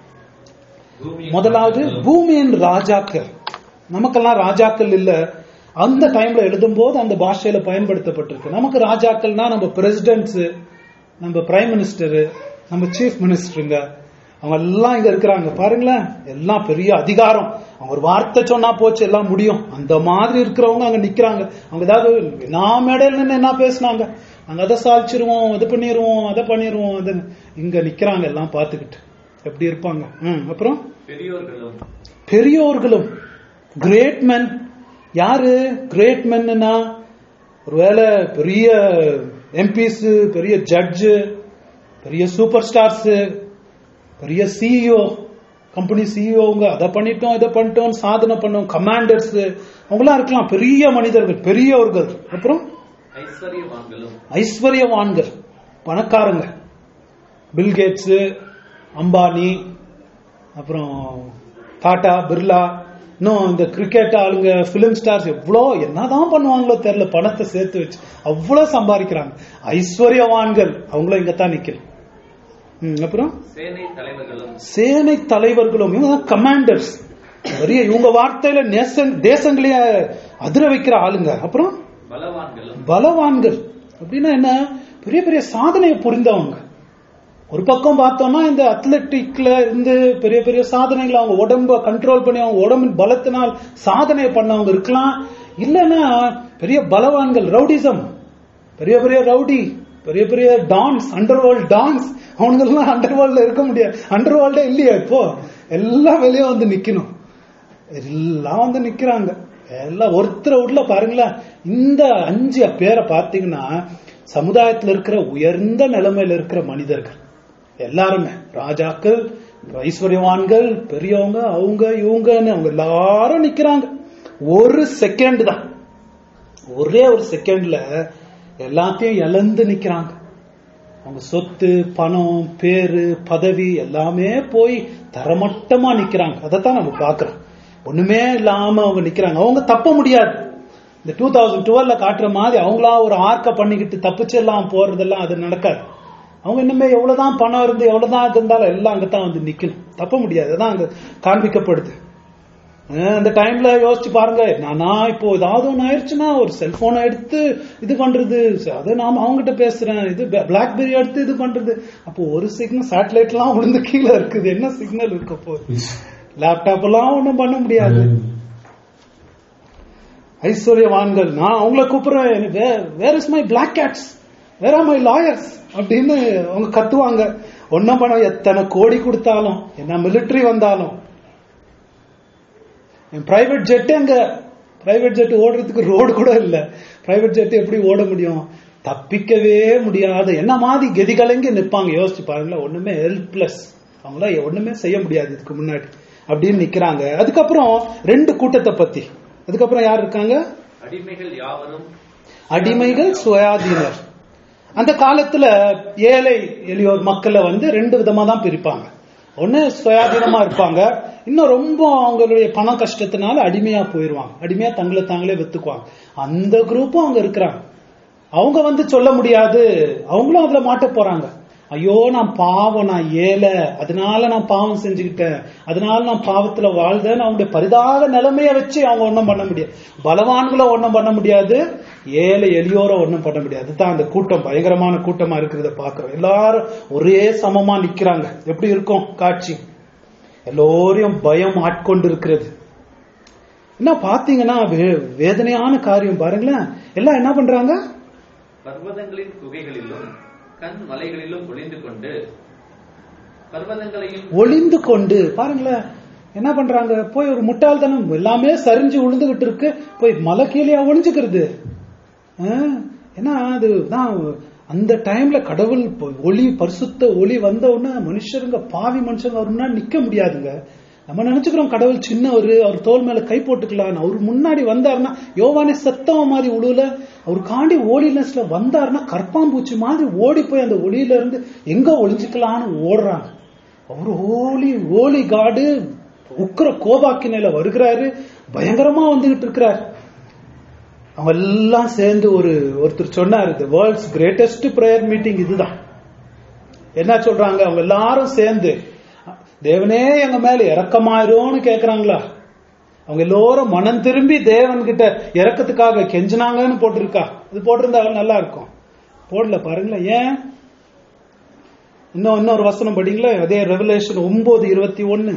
பூமியின் முதலாவது ராஜாக்களும் பூமியின் ராஜாக்கள் நமக்கெல்லாம் ராஜாக்கள் இல்ல அந்த டைம்ல எழுதும்போது அந்த பாஷையில பயன்படுத்தப்பட்டிருக்கு நமக்கு ராஜாக்கள்னா நம்ம பிரசிடென்ட்ஸ் நம்ம பிரைம் மினிஸ்டர் நம்ம சீஃப் மினிஸ்டருங்க அவங்க எல்லாம் இங்க இருக்கிறாங்க பாருங்களேன் எல்லாம் பெரிய அதிகாரம் அவங்க ஒரு வார்த்தை சொன்னா போச்சு எல்லாம் முடியும் அந்த மாதிரி இருக்கிறவங்க அங்க நிக்கிறாங்க அவங்க ஏதாவது நான் மேடையில் நின்று என்ன பேசுனாங்க நாங்க அதை சாதிச்சிருவோம் இது பண்ணிடுவோம் அதை பண்ணிடுவோம் அது இங்க நிக்கிறாங்க எல்லாம் பார்த்துக்கிட்டு எப்படி இருப்பாங்க ம் அப்புறம் பெரியோர்களும் பெரியோர்களும் கிரேட் men யாரு கிரேட் மென்னா ஒருவேளை பெரிய எம்பிஸ் பெரிய ஜட்ஜு பெரிய சூப்பர் ஸ்டார்ஸ் பெரிய சிஇஓ கம்பெனி சிஇஓங்க அதை பண்ணிட்டோம் இதை பண்ணிட்டோம் சாதனை பண்ணோம் கமாண்டர்ஸ் அவங்களாம் இருக்கலாம் பெரிய மனிதர்கள் பெரியவர்கள் அப்புறம் ஐஸ்வர்யவான்களும் ஐஸ்வர்யவான்கள் பணக்காரங்க பில்கேட்ஸ் அம்பானி அப்புறம் டாடா பிர்லா இன்னும் இந்த கிரிக்கெட் ஆளுங்க பிலிம் ஸ்டார்ஸ் எவ்வளோ என்னதான் பண்ணுவாங்களோ தெரியல பணத்தை சேர்த்து வச்சு அவ்வளோ சம்பாதிக்கிறாங்க ஐஸ்வர்யவான்கள் அவங்களும் இங்கத்தான் நிக்கணும் ம், அப்புறம் சேனை தலைவர்களும் சேனை தலைவர்களும் இவங்க கமாண்டர்ஸ் பெரிய இவங்க வார்த்தையில நேசன் தேசங்களையே அதிர வைக்கிற ஆளுங்க அப்புறம் பலவான்களும் பலவான்கள் அப்படின்னா என்ன பெரிய பெரிய சாதனையை புரிந்தவங்க ஒரு பக்கம் பார்த்தோம்னா இந்த அத்லெட்டிக்ல இருந்து பெரிய பெரிய சாதனைகளை அவங்க உடம்ப கண்ட்ரோல் பண்ணி அவங்க உடம்பின் பலத்தினால் சாதனை பண்ணவங்க இருக்கலாம் இல்லைன்னா பெரிய பலவான்கள் ரவுடிசம் பெரிய பெரிய ரவுடி பெரிய பெரிய டான்ஸ் அண்டர் வேர்ல்ட் டான்ஸ் அவனுங்கெல்லாம் அண்டர் வேர்ல்ட்ல இருக்க முடியாது அண்டர் வேர்ல்டே இல்லையா இப்போ எல்லாம் வெளியே வந்து நிக்கணும் எல்லாம் வந்து நிக்கிறாங்க எல்லாம் ஒருத்தர் உள்ள பாருங்களேன் இந்த அஞ்சு பேரை பார்த்தீங்கன்னா சமுதாயத்துல இருக்கிற உயர்ந்த நிலைமையில இருக்கிற மனிதர்கள் எல்லாருமே ராஜாக்கள் ஐஸ்வர்யவான்கள் பெரியவங்க அவங்க இவங்கன்னு அவங்க எல்லாரும் நிக்கிறாங்க ஒரு செகண்ட் தான் ஒரே ஒரு செகண்ட்ல எல்லாத்தையும் இழந்து நிக்கிறாங்க அவங்க சொத்து பணம் பேரு பதவி எல்லாமே போய் தரமட்டமா நிக்கிறாங்க அதைத்தான் நம்ம பாக்குறோம் ஒண்ணுமே இல்லாம அவங்க நிக்கிறாங்க அவங்க தப்ப முடியாது இந்த டூ தௌசண்ட் டுவெல்ல காட்டுற மாதிரி அவங்களா ஒரு ஆர்க்க பண்ணிக்கிட்டு தப்பிச்சு எல்லாம் போறதெல்லாம் அது நடக்காது அவங்க இன்னுமே எவ்வளவுதான் பணம் இருந்து எவ்வளவுதான் இது இருந்தாலும் எல்லாம் அங்கதான் வந்து நிக்கணும் தப்ப முடியாது அதான் அங்க காண்பிக்கப்படுது அஹ் அந்த டைம்ல யோசிச்சு பாருங்க நானா இப்போ ஏதாவது ஒண்ணு ஆயிடுச்சுன்னா ஒரு செல்போனை எடுத்து இது பண்றது அது நாம அவங்ககிட்ட பேசுறேன் இது பிளாக்பெரி எடுத்து இது பண்றது அப்போ ஒரு சிக்னல் சேட்டலைட் எல்லாம் விழுந்து கீழே இருக்குது என்ன சிக்னல் இருக்க போகுது லேப்டாப் எல்லாம் ஒண்ணும் பண்ண முடியாது ஐஸ்வர்யவான்கள் நான் அவங்கள கூப்பிடுறேன் where is my black gates where are my lawyers அப்படின்னு அவங்க கத்துவாங்க ஒன்னும் பண்ண எத்தனை கோடி கொடுத்தாலும் என்ன மிலிட்டரி வந்தாலும் என் பிரைவேட் ஜெட் எங்க பிரைவேட் ஜெட் ஓடுறதுக்கு ரோடு கூட இல்ல பிரைவேட் ஜெட் எப்படி ஓட முடியும் தப்பிக்கவே முடியாத என்ன மாதிரி கெதிகலங்கி நிப்பாங்க யோசிச்சு பாருங்களேன் ஒண்ணுமே ஹெல்ப்லெஸ் அவங்களாம் ஒண்ணுமே செய்ய முடியாது இதுக்கு முன்னாடி அப்படின்னு நிக்கிறாங்க அதுக்கப்புறம் ரெண்டு கூட்டத்தை பத்தி அதுக்கப்புறம் யார் இருக்காங்க அடிமைகள் யாவரும் அடிமைகள் சுயாதீனர் அந்த காலத்துல ஏழை எளியோர் மக்களை வந்து ரெண்டு விதமா தான் பிரிப்பாங்க ஒண்ணு சுயாதீனமா இருப்பாங்க இன்னும் ரொம்ப அவங்களுடைய பண கஷ்டத்தினால அடிமையா போயிருவாங்க அடிமையா தங்களை தாங்களே வித்துக்குவாங்க அந்த குரூப்பும் அங்க இருக்கிறாங்க அவங்க வந்து சொல்ல முடியாது அவங்களும் அதுல மாட்ட போறாங்க ஐயோ நான் பாவம் நான் ஏழை அதனால நான் பாவம் செஞ்சுக்கிட்டேன் அதனால நான் பாவத்துல வாழ்ந்தேன்னு அவங்களுடைய பரிதாப நிலைமைய வச்சு அவங்க ஒண்ணும் பண்ண முடியாது பலவான்களை ஒண்ணும் பண்ண முடியாது ஏழை எளியோர ஒண்ணும் பண்ண முடியாது அதுதான் அந்த கூட்டம் பயங்கரமான கூட்டமா இருக்கிறத பாக்குறோம் எல்லாரும் ஒரே சமமா நிக்கிறாங்க எப்படி இருக்கும் காட்சி எல்லோரையும் பயம் ஆட்கொண்டு இருக்கிறது என்ன பாத்தீங்கன்னா வே- வேதனையான காரியம் பாருங்களேன் எல்லாம் என்ன பண்றாங்க பர்வதங்களின் குகைகளிலும் கண் மலைகளிலும் ஒளிந்து கொண்டு பர்வதங்களையும் ஒளிந்து கொண்டு பாருங்களேன் என்ன பண்றாங்க போய் ஒரு முட்டாள்தனம் எல்லாமே சரிஞ்சு விழுந்துகிட்டு இருக்கு போய் மலை கீழே ஒளிஞ்சுக்கிறது ஆ? ஏன்னா அதுதான் அந்த டைம்ல கடவுள் பொ- ஒளி பரிசுத்த ஒளி வந்த உடனே மனுஷருங்க பாவி மனுஷங்க அவர் முன்னாடி நிக்க முடியாதுங்க நம்ம நினைச்சுக்கிறோம் கடவுள் சின்னவர் அவர் தோல் மேல கை போட்டுக்கலாம் அவர் முன்னாடி வந்தாருன்னா யோவானே செத்தவ மாதிரி உழுவுல அவர் காண்டி ஓடினஸ்ல வந்தாருன்னா கற்பாம்பூச்சி மாதிரி ஓடி போய் அந்த ஒளியில இருந்து எங்க ஒளிஞ்சுக்கலாம்னு ஓடுறாங்க அவர் ஓலி ஓலி காடு உக்கிர கோபாக்கினையில வருகிறாரு பயங்கரமா வந்துகிட்டு இருக்கிறார் அவங்க எல்லாம் சேர்ந்து ஒரு ஒருத்தர் சொன்னார் the world's greatest prayer meeting இதுதான் என்ன சொல்றாங்க அவங்க எல்லாரும் சேர்ந்து தேவனே எங்க மேல இறக்கமாயிரும்னு கேக்குறாங்களா அவங்க எல்லோரும் மனம் திரும்பி தேவன் கிட்ட இறக்கத்துக்காக கெஞ்சினாங்கன்னு போட்டிருக்கா இது போட்டிருந்தா நல்லா இருக்கும் போடல பாருங்களேன் ஏன் இன்னும் இன்னொரு வசனம் படிங்களா அதே ரெவலேஷன் ஒன்பது இருபத்தி ஒன்னு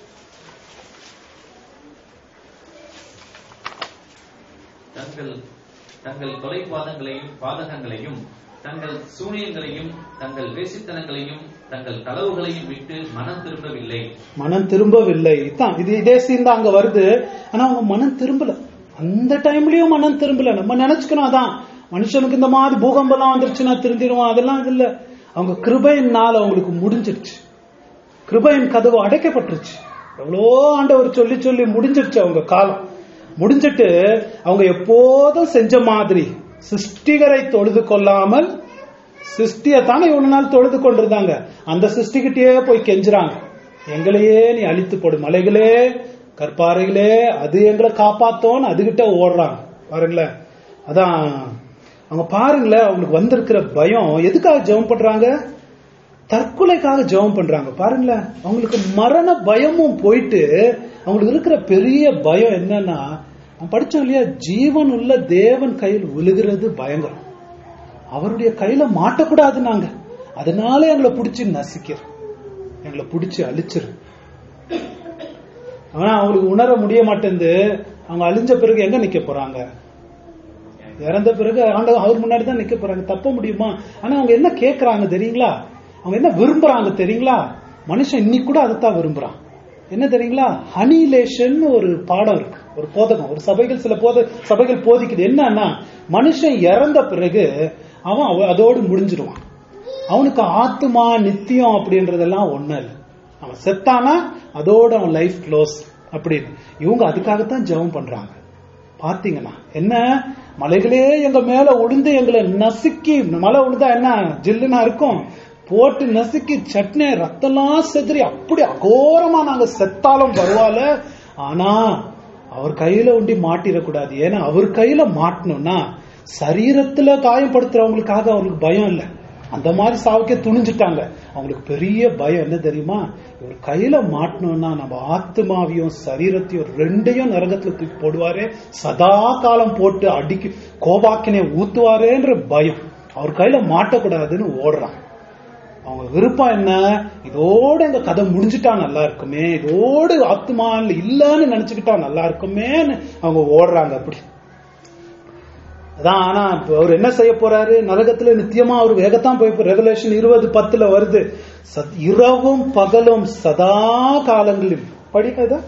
தங்கள் தங்கள் தொலை பாதங்களையும் பாதகங்களையும் தங்கள் சூனியங்களையும் தங்கள் வேசித்தனங்களையும் தங்கள் களவுகளையும் விட்டு மனம் திரும்பவில்லை மனம் திரும்பவில்லை தான் இது இதே சீன் தான் அங்க வருது ஆனா அவங்க மனம் திரும்பல அந்த டைம்லயும் மனம் திரும்பல நம்ம நினைச்சுக்கணும் அதான் மனுஷனுக்கு இந்த மாதிரி பூகம்பம்லாம் வந்துருச்சுன்னா திருந்திடுவான் அதெல்லாம் இது இல்ல அவங்க கிருபையினால அவங்களுக்கு முடிஞ்சிருச்சு கிருபையின் கதவு அடைக்கப்பட்டுருச்சு எவ்வளோ ஆண்டவர் சொல்லி சொல்லி முடிஞ்சிருச்சு அவங்க காலம் முடிஞ்சிட்டு அவங்க எப்போதும் செஞ்ச மாதிரி சிருஷ்டிகரை தொழுது கொள்ளாமல் சிருஷ்டியை தானே இவ்வளவு நாள் தொழுது கொண்டிருந்தாங்க அந்த சிருஷ்டிகிட்டயே போய் கெஞ்சுறாங்க எங்களையே நீ அழித்து போடு மலைகளே கற்பாறைகளே அது எங்களை காப்பாத்தோன்னு அதுகிட்ட ஓடுறாங்க பாருங்களேன் அதான் அவங்க பாருங்களேன் அவங்களுக்கு வந்திருக்கிற பயம் எதுக்காக ஜெபம் பண்றாங்க தற்கொலைக்காக ஜெபம் பண்றாங்க பாருங்களேன் அவங்களுக்கு மரண பயமும் போயிட்டு அவங்களுக்கு இருக்கிற பெரிய பயம் என்னன்னா அவன் படிச்சோம் இல்லையா ஜீவன் உள்ள தேவன் கையில் விழுகிறது பயங்கரம் அவருடைய கையில மாட்டக்கூடாது நாங்க அதனால எங்களை பிடிச்சி நசிக்கிறோம் எங்களை பிடிச்சி அழிச்சிரு ஆனா அவங்களுக்கு உணர முடிய மாட்டேங்குது அவங்க அழிஞ்ச பிறகு எங்க நிக்க போறாங்க இறந்த பிறகு ஆண்ட அவர் முன்னாடி தான் நிக்க போறாங்க தப்ப முடியுமா ஆனா அவங்க என்ன கேக்குறாங்க தெரியுங்களா அவங்க என்ன விரும்புறாங்க தெரியுங்களா மனுஷன் இன்னைக்கு கூட அதைத்தான் விரும்புறான் என்ன தெரியுங்களா ஹனிலேஷன் ஒரு பாடம் இருக்கு ஒரு போதகம் ஒரு சபைகள் சில போத சபைகள் போதிக்குது என்னன்னா மனுஷன் இறந்த பிறகு அவன் அவ- அதோடு முடிஞ்சிடுவான் அவனுக்கு ஆத்துமா நித்தியம் அப்படின்றதெல்லாம் ஒண்ணு இல்லை அவன் செத்தானா அதோட அவன் லைஃப் க்ளோஸ் அப்படின்னு இவங்க அதுக்காகத்தான் ஜெபம் பண்றாங்க பாத்தீங்கன்னா என்ன மலைகளே எங்க மேல உளுந்து எங்களை நசுக்கி மலை உளுந்தா என்ன ஜில்லுனா இருக்கும் போட்டு நசுக்கி சட்னி ரத்தம்லாம் செதறி அப்படி அகோரமா நாங்க செத்தாலும் பரவாயில்ல ஆனா அவர் கையில உண்டி மாட்டிடக்கூடாது ஏன்னா அவர் கையில மாட்டணும்னா சரீரத்துல காயப்படுத்துறவங்களுக்காக அவங்களுக்கு பயம் இல்லை அந்த மாதிரி சாவுக்கே துணிஞ்சிட்டாங்க அவங்களுக்கு பெரிய பயம் என்ன தெரியுமா இவர் கையில மாட்டணும்னா நம்ம ஆத்மாவையும் சரீரத்தையும் ரெண்டையும் நரகத்துல தூக்கி போடுவாரே சதா காலம் போட்டு அடிக்கு கோபாக்கினை ஊத்துவாரேன்ற பயம் அவர் கையில மாட்டக்கூடாதுன்னு ஓடுறாங்க அவங்க விருப்பம் என்ன இதோட எங்க கதை முடிஞ்சிட்டா நல்லா இருக்குமே இதோடு ஆத்மா இல்லன்னு நினைச்சுக்கிட்டா நல்லா இருக்குமேன்னு அவங்க ஓடுறாங்க அப்படி அதான் ஆனா இப்ப அவர் என்ன செய்ய போறாரு நரகத்துல நித்தியமா அவர் வேகத்தான் போய் ரெவலேஷன் இருபது பத்துல வருது சத்- இரவும் பகலும் சதா காலங்களிலும் படிக்காதா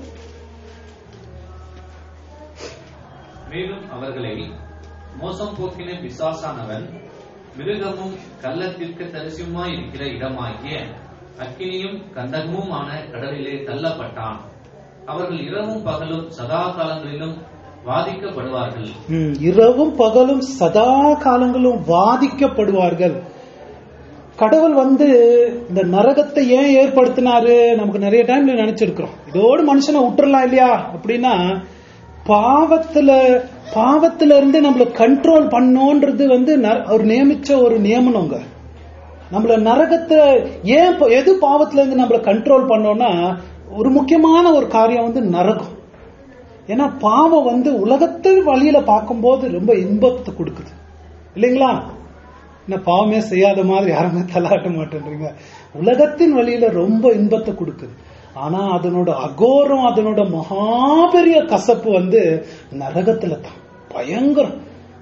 மேலும் அவர்களை மோசம் போக்கின பிசாசானவன் மிருகமும் கள்ள தீர்க்க தரிசியுமாய் இருக்கிற இடமாகிய அக்கினியும் கந்தகமுமான கடலிலே தள்ளப்பட்டான் அவர்கள் இரவும் பகலும் சதா காலங்களிலும் வாதிக்கப்படுவார்கள் ம், இரவும் பகலும் சதா காலங்களும் வாதிக்கப்படுவார்கள் கடவுள் வந்து இந்த நரகத்தை ஏன் ஏற்படுத்தினாரு நமக்கு நிறைய டைம்ல நினைச்சிருக்கிறோம் இதோடு மனுஷனை விட்டுறலாம் இல்லையா அப்படின்னா பாவத்துல பாவத்துல இருந்து நம்மள கண்ட்ரோல் பண்ணோன்றது வந்து நர- அவர் நியமிச்ச ஒரு நியமனங்க நம்மள நரகத்தை ஏன் ப- எது பாவத்துல இருந்து நம்மள கண்ட்ரோல் பண்ணோம்னா ஒரு முக்கியமான ஒரு காரியம் வந்து நரகம் ஏன்னா பாவம் வந்து உலகத்து வழியில பார்க்கும்போது ரொம்ப இன்பத்தை கொடுக்குது இல்லைங்களா என்ன பாவமே செய்யாத மாதிரி யாருமே தலாட்ட மாட்டேன்றீங்க உலகத்தின் வழியில ரொம்ப இன்பத்தை கொடுக்குது ஆனா அதனோட அகோரம் அதனோட மகாபெரிய கசப்பு வந்து நரகத்துல தான் பயங்கரம்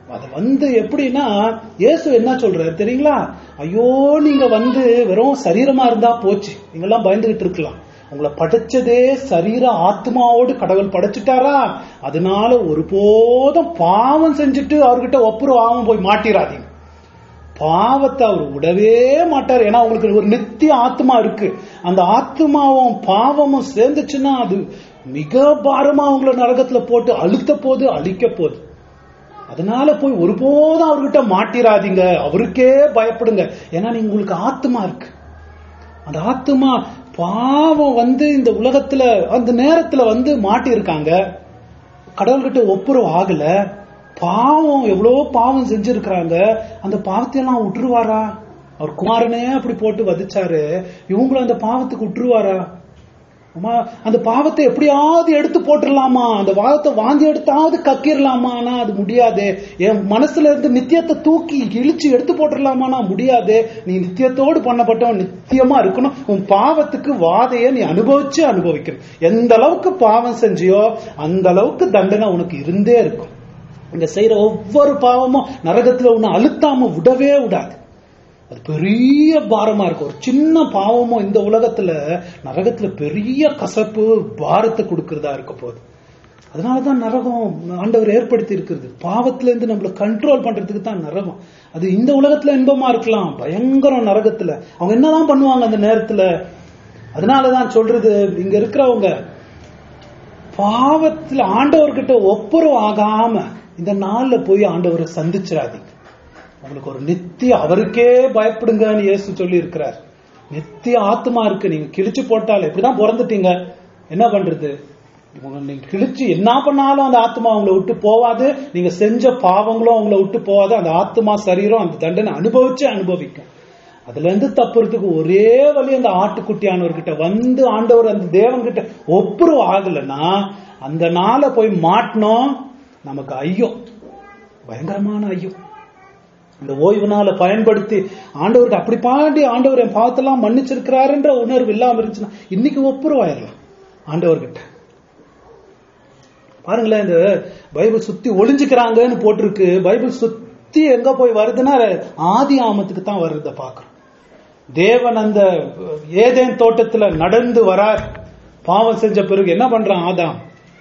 அது வந்து எப்படின்னா இயேசு என்ன சொல்றாரு தெரியுங்களா ஐயோ நீங்க வந்து வெறும் சரீரமா இருந்தா போச்சு நீங்கெல்லாம் பயந்துகிட்டு இருக்கலாம் உங்களை படைச்சதே சரீர ஆத்மாவோடு கடவுள் படைச்சிட்டாரா அதனால ஒருபோதும் பாவம் செஞ்சுட்டு அவர்கிட்ட ஒப்புரவு ஆகும் போய் மாட்டிராதீங்க பாவத்தை அவர் விடவே மாட்டார் ஏன்னா உங்களுக்கு ஒரு நித்திய ஆத்மா இருக்கு அந்த ஆத்மாவும் பாவமும் சேர்ந்துச்சுன்னா அது மிக பாரமா உங்களை நரகத்துல போட்டு அழுத்த போது அழிக்க போகுது அதனால போய் ஒருபோதும் அவர்கிட்ட மாட்டிராதீங்க அவருக்கே பயப்படுங்க ஏன்னா நீங்க உங்களுக்கு ஆத்மா இருக்கு அந்த ஆத்மா பாவம் வந்து இந்த உலகத்துல அந்த நேரத்துல வந்து மாட்டியிருக்காங்க கடவுள்கிட்ட ஒப்புரவு ஆகல பாவம் எவ்வளவு பாவம் செஞ்சிருக்கிறாங்க அந்த பாவத்தையெல்லாம் விட்டுருவாரா அவர் குமாரனே அப்படி போட்டு வதிச்சாரு இவங்களும் அந்த பாவத்துக்கு விட்டுருவாரா அம்மா அந்த பாவத்தை எப்படியாவது எடுத்து போட்டுடலாமா அந்த பாவத்தை வாந்தி எடுத்தாவது கக்கிடலாமா ஆனா அது முடியாது என் மனசுல இருந்து நித்தியத்தை தூக்கி இழிச்சு எடுத்து போட்டுடலாமானா முடியாது நீ நித்தியத்தோடு பண்ணப்பட்டவன் நித்தியமா இருக்கணும் உன் பாவத்துக்கு வாதைய நீ அனுபவிச்சு அனுபவிக்கணும் எந்த அளவுக்கு பாவம் செஞ்சியோ அந்த அளவுக்கு தண்டனை உனக்கு இருந்தே இருக்கும் இங்க செய்யற ஒவ்வொரு பாவமும் நரகத்துல உன்னை அழுத்தாம விடவே விடாது அது பெரிய பாரமா இருக்கும் ஒரு சின்ன பாவமும் இந்த உலகத்துல நரகத்துல பெரிய கசப்பு பாரத்தை கொடுக்கறதா இருக்க போகுது அதனாலதான் நரகம் ஆண்டவர் ஏற்படுத்தி இருக்கிறது பாவத்துல இருந்து நம்மள கண்ட்ரோல் பண்றதுக்கு தான் நரகம் அது இந்த உலகத்துல இன்பமா இருக்கலாம் பயங்கரம் நரகத்துல அவங்க என்னதான் பண்ணுவாங்க அந்த நேரத்துல அதனாலதான் சொல்றது இங்க இருக்கிறவங்க பாவத்துல ஆண்டவர்கிட்ட ஒப்புரவு ஆகாம இந்த நாள்ல போய் ஆண்டவரை சந்திச்சிடாதீங்க உங்களுக்கு ஒரு நித்திய அவருக்கே பயப்படுங்கன்னு இயேசு சொல்லி இருக்கிறார் நித்திய ஆத்மா இருக்கு நீங்க கிழிச்சு போட்டால் இப்படிதான் பிறந்துட்டீங்க என்ன பண்றது உங்க நீங்க கிழிச்சு என்ன பண்ணாலும் அந்த ஆத்மா உங்களை விட்டு போவாது நீங்க செஞ்ச பாவங்களும் உங்களை விட்டு போவாது அந்த ஆத்மா சரீரம் அந்த தண்டனை அனுபவிச்சு அனுபவிக்கும் அதுல இருந்து தப்புறதுக்கு ஒரே வழி அந்த ஆட்டுக்குட்டியானவர்கிட்ட வந்து ஆண்டவர் அந்த தேவன்கிட்ட ஒப்புரவு ஆகலைன்னா அந்த நாளை போய் மாட்டினோம் நமக்கு ஐயோ பயங்கரமான ஐயோ இந்த ஓய்வு நாளை பயன்படுத்தி ஆண்டவர்கிட்ட அப்படி பாடி ஆண்டவர் என் பாவத்தெல்லாம் மன்னிச்சிருக்கிறாருன்ற உணர்வு இல்லாம இருந்துச்சுன்னா இன்னைக்கு ஒப்புரவாயிடலாம் ஆண்டவர்கிட்ட பாருங்களேன் இந்த பைபிள் சுத்தி ஒளிஞ்சுக்கிறாங்கன்னு போட்டிருக்கு பைபிள் சுத்தி எங்க போய் வருதுன்னா ஆதி ஆமத்துக்கு தான் வருத பாக்குறோம் தேவன் அந்த ஏதேன் தோட்டத்துல நடந்து வரார் பாவம் செஞ்ச பிறகு என்ன பண்றான் ஆதாம்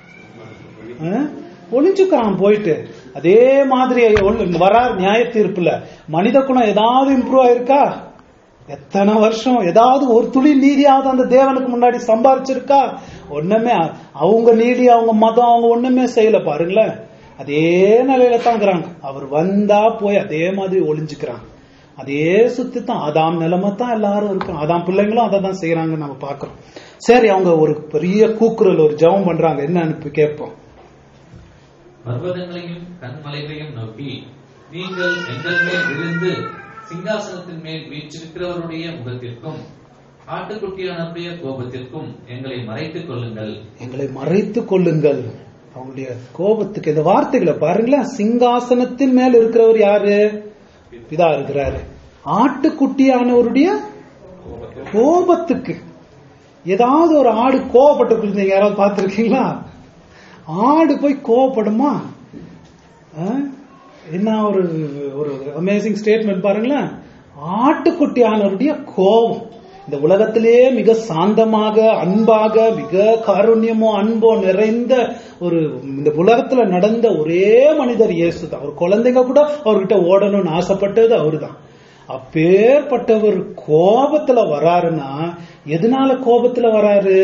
அஹ்? ஒளிஞ்சுக்கிறான் போயிட்டு அதே மாதிரி ஒளி- வரார் நியாய தீர்ப்புல மனித குணம் ஏதாவது இம்ப்ரூவ் ஆயிருக்கா எத்தனை வருஷம் ஏதாவது ஒரு துளி நீதியாவது அந்த தேவனுக்கு முன்னாடி சம்பாரிச்சிருக்கா ஒண்ணுமே அவங்க நீதி அவங்க மதம் அவங்க ஒண்ணுமே செய்யல பாருங்களேன் அதே நிலையில தான் இருக்கிறாங்க அவர் வந்தா போய் அதே மாதிரி ஒளிஞ்சுக்கிறாங்க அதே சுத்தி தான் அதாம் நிலைமை தான் எல்லாரும் இருக்கும் அதாம் பிள்ளைங்களும் அதை தான் செய்யறாங்க நம்ம பாக்குறோம் சரி அவங்க ஒரு பெரிய கூக்குரல் ஒரு ஜெபம் பண்றாங்க என்னன்னு கேட்போம் பர்வதங்களையும் கண்மலைகளையும் நோக்கி நீங்கள் எங்கள் மேல் விழுந்து சிங்காசனத்தின் மேல் வீற்றிருக்கிறவருடைய முகத்திற்கும் ஆட்டுக்குட்டியானவருடைய கோபத்திற்கும் எங்களை மறைத்துக் கொள்ளுங்கள் எங்களை மறைத்துக் கொள்ளுங்கள் அவங்களுடைய கோபத்துக்கு இந்த வார்த்தைகளை பாருங்களேன் சிங்காசனத்தின் மேல் இருக்கிறவர் யாரு பிதா இருக்கிறாரு ஆட்டுக்குட்டியானவருடைய கோபத்துக்கு ஏதாவது ஒரு ஆடு கோவப்பட்டு நீங்க யாராவது பார்த்திருக்கீங்களா ஆடு போய் கோவப்படுமா ஆ? என்ன ஒரு ஒரு அமேசிங் ஸ்டேட்மெண்ட் பாருங்களேன் ஆட்டுக்குட்டியானவருடைய கோபம் இந்த உலகத்திலேயே மிக சாந்தமாக அன்பாக மிக காருண்யமோ அன்போ நிறைந்த ஒரு இந்த உலகத்துல நடந்த ஒரே மனிதர் இயேசு தான் ஒரு குழந்தைங்க கூட அவர்கிட்ட ஓடணும்னு ஆசைப்பட்டது அவருதான் அப்பேற்பட்டவர் கோபத்துல வராருன்னா எதனால கோபத்துல வராரு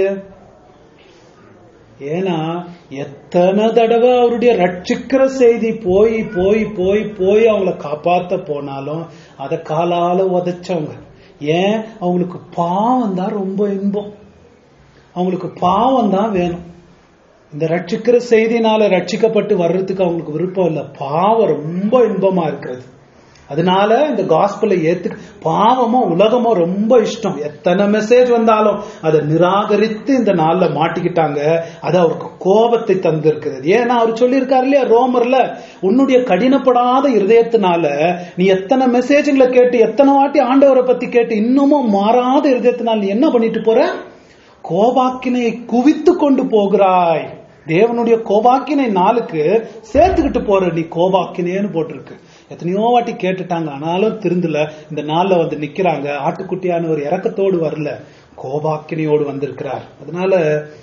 ஏன்னா எத்தனை தடவை அவருடைய ரட்சிக்கிற செய்தி போய் போய் போய் போய் அவங்கள காப்பாத்த போனாலும் அதை காலால உதைச்சவங்க ஏன் அவங்களுக்கு பாவம் தான் ரொம்ப இன்பம் அவங்களுக்கு பாவம் தான் வேணும் இந்த ரட்சிக்கிற செய்தினால ரட்சிக்கப்பட்டு வர்றதுக்கு அவங்களுக்கு விருப்பம் இல்லை பாவம் ரொம்ப இன்பமா இருக்கிறது அதனால இந்த காஸ்பலை ஏத்து பாவமும் உலகமும் ரொம்ப இஷ்டம் எத்தனை மெசேஜ் வந்தாலும் அதை நிராகரித்து இந்த நாள்ல மாட்டிக்கிட்டாங்க அது அவருக்கு கோபத்தை தந்திருக்கிறது ஏன்னா அவர் சொல்லியிருக்காரு இல்லையா ரோமர்ல உன்னுடைய கடினப்படாத இருதயத்தினால நீ எத்தனை மெசேஜ்களை கேட்டு எத்தனை வாட்டி ஆண்டவரை பத்தி கேட்டு இன்னமும் மாறாத இருதயத்தினால் நீ என்ன பண்ணிட்டு போற கோபாக்கினை குவித்து கொண்டு போகிறாய் தேவனுடைய கோபாக்கினை நாளுக்கு சேர்த்துக்கிட்டு போற நீ கோபாக்கினேன்னு போட்டிருக்கு எத்தனையோ வாட்டி கேட்டுட்டாங்க ஆனாலும் திருந்தல இந்த நாள்ல வந்து நிக்கிறாங்க ஆட்டுக்குட்டியான ஒரு இறக்கத்தோடு வரல கோபாக்கினையோடு வந்திருக்கிறார் அதனால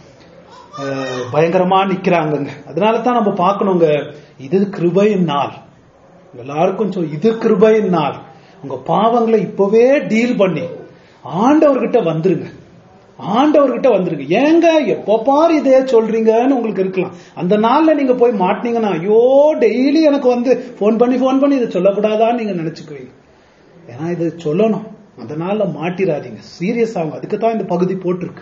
அஹ், பயங்கரமா நிக்கிறாங்கங்க அதனால தான் நம்ம பார்க்கணுங்க இது கிருபையின் நாள் எல்லாருக்கும் சொல் இது கிருபையின் நாள் உங்க பாவங்களை இப்பவே டீல் பண்ணி ஆண்டவர்கிட்ட வந்துருங்க ஆண்டவர்கிட்ட வந்துருங்க ஏங்க எப்போ பாரு இதே சொல்றீங்கன்னு உங்களுக்கு இருக்கலாம் அந்த நாள்ல நீங்க போய் மாட்டினீங்கன்னா ஐயோ டெய்லி எனக்கு வந்து ஃபோன் பண்ணி ஃபோன் பண்ணி இதை சொல்லக்கூடாதான்னு நீங்க நினைச்சுக்குவீங்க ஏன்னா இது சொல்லணும் அந்த நாள்ல மாட்டிராதீங்க சீரியஸ் ஆகும் அதுக்கு தான் இந்த பகுதி போட்டிருக்கு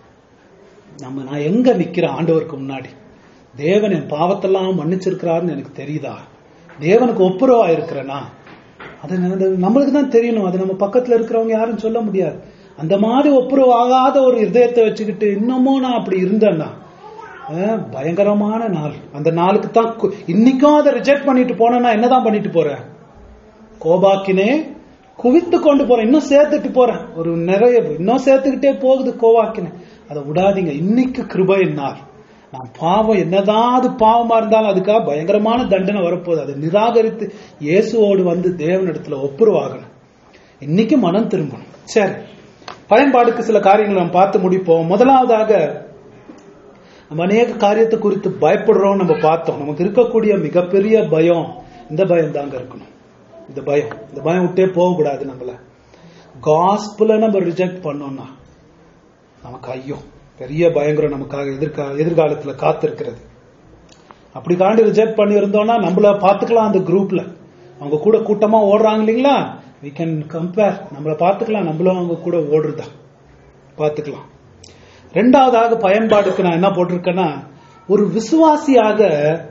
நம்ம நான் எங்க நிக்கிறேன் ஆண்டவருக்கு முன்னாடி தேவன் என் பாவத்தெல்லாம் மன்னிச்சிருக்கிறாருன்னு எனக்கு தெரியுதா தேவனுக்கு ஒப்புரவா இருக்கிறேனா அது நம்ம- நம்மளுக்கு தான் தெரியணும் அது நம்ம பக்கத்துல இருக்கிறவங்க யாரும் சொல்ல முடியாது அந்த மாதிரி ஒப்புரவு ஆகாத ஒரு இதயத்தை வச்சுக்கிட்டு இன்னமும் நான் அப்படி இருந்தேன்னா அஹ், பயங்கரமான நாள் அந்த நாளுக்கு தான் கு- இன்னைக்கும் அதை ரிஜெக்ட் பண்ணிட்டு போனேன்னா என்னதான் பண்ணிட்டு போறேன் கோபாக்கினே குவித்து கொண்டு போறேன் இன்னும் சேர்த்துட்டு போறேன் ஒரு நிறைய இன்னும் சேர்த்துக்கிட்டே போகுது கோவாக்கினே அதை விடாதீங்க இன்னைக்கு கிருபை நாள் நான் பாவம் என்னதான் அது பாவமா இருந்தாலும் அதுக்காக பயங்கரமான தண்டனை வரப்போகுது அதை நிராகரித்து இயேசுவோடு வந்து தேவனிடத்துல ஒப்புருவாகணும் இன்னைக்கு மனம் திரும்பணும் சரி பயன்பாடுக்கு சில காரியங்களை நம்ம பார்த்து முடிப்போம் முதலாவதாக நம்ம அநேக காரியத்தை குறித்து பயப்படுறோம் நம்ம பார்த்தோம் நமக்கு இருக்கக்கூடிய மிகப்பெரிய பயம் இந்த பயம் தாங்க இருக்கணும் இந்த பயம் இந்த பயம் விட்டே போகக்கூடாது நம்மள காஸ்பிள நம்ம ரிஜெக்ட் பண்ணோம்னா நமக்கு ஐயோ பெரிய பயங்கரம் நமக்காக எதிர்கா எதிர்காலத்துல காத்திருக்கிறது அப்படி காண்டி ரிஜெக்ட் பண்ணி இருந்தோம்னா நம்மள பாத்துக்கலாம் அந்த குரூப்ல அவங்க கூட கூட்டமா ஓடுறாங்க இல்லைங்களா we கேன் கம்பேர் நம்மள பாத்துக்கலாம் நம்மளும் அவங்க கூட ஓடுறதா பாத்துக்கலாம் ரெண்டாவதாக பயன்பாடுக்கு நான் என்ன போட்டிருக்கேன்னா ஒரு விசுவாசியாக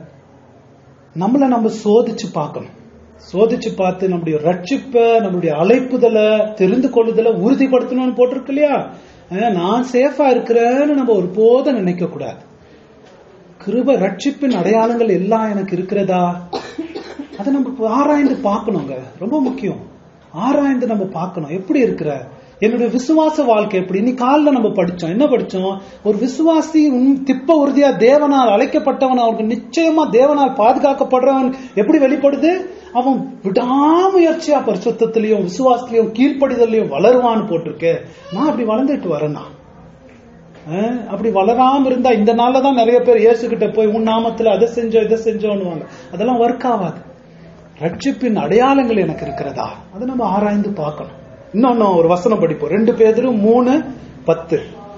நம்மள நம்ம சோதிச்சு பார்க்கணும் சோதிச்சு பார்த்து நம்முடைய ரட்சிப்ப நம்மளுடைய அழைப்புதலை தெரிந்து கொள்ளுதலை உறுதிப்படுத்தணும்னு போட்டிருக்கு இல்லையா அஹ் நான் சேஃபா இருக்கிறேன்னு நம்ம ஒருபோதும் நினைக்க கூடாது கிருப ரட்சிப்பின் அடையாளங்கள் எல்லாம் எனக்கு இருக்கிறதா அதை நம்ம ஆராய்ந்து பார்க்கணுங்க ரொம்ப முக்கியம் ஆராய்ந்து நம்ம பார்க்கணும் எப்படி இருக்கிற என்னுடைய விசுவாச வாழ்க்கை எப்படி இன்னைக்கு காலில் நம்ம படிச்சோம் என்ன படிச்சோம் ஒரு விசுவாசி உன் திப்ப உறுதியா தேவனால் அழைக்கப்பட்டவன் அவனுக்கு நிச்சயமா தேவனால் பாதுகாக்கப்படுறவன் எப்படி வெளிப்படுது அவன் விடாமுயற்சியா பரிசுத்தத்திலையும் விசுவாசத்திலையும் கீழ்ப்படிதலையும் வளருவான்னு போட்டிருக்கு நான் அப்படி வளர்ந்துட்டு வரேன்னா அஹ் அப்படி வளராம இருந்தா இந்த நாள்ல தான் நிறைய பேர் இயேசு கிட்ட போய் உன் நாமத்துல அதை செஞ்சோம் இதை செஞ்சோன்னுவாங்க அதெல்லாம் ஒர்க் ஆகாது ரட்சிப்பின் அடையாளங்கள் எனக்கு இருக்கிறதா அதை நம்ம ஆராய்ந்து பார்க்கணும் இன்னொன்னு ஒரு வசனம் படிப்போம் ரெண்டு பேரும் மூணு பத்து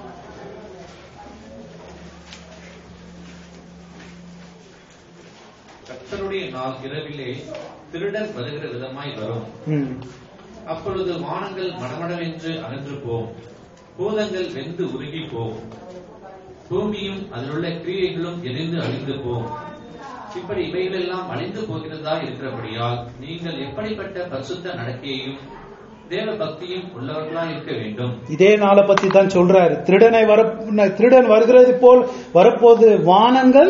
கர்த்தருடைய நாள் இரவிலே திருடர் வருகிற விதமாய் வரும் ம். அப்பொழுது வானங்கள் மடமடவென்று அகன்று போம் பூதங்கள் வெந்து உருகி போம் பூமியும் அதிலுள்ள கிரியைகளும் எரிந்து அழிந்து போம் இப்படி இவைகளெல்லாம் அழிந்து போகிறதா இருக்கிறபடியால் நீங்கள் எப்படிப்பட்ட பரிசுத்த நடக்கையையும் தேவ பக்தியும் உள்ளவர்களா இருக்க வேண்டும் இதே நாளை பத்தி தான் சொல்றாரு திருடனை வர திருடன் வருகிறது போல் வரப்போது வானங்கள்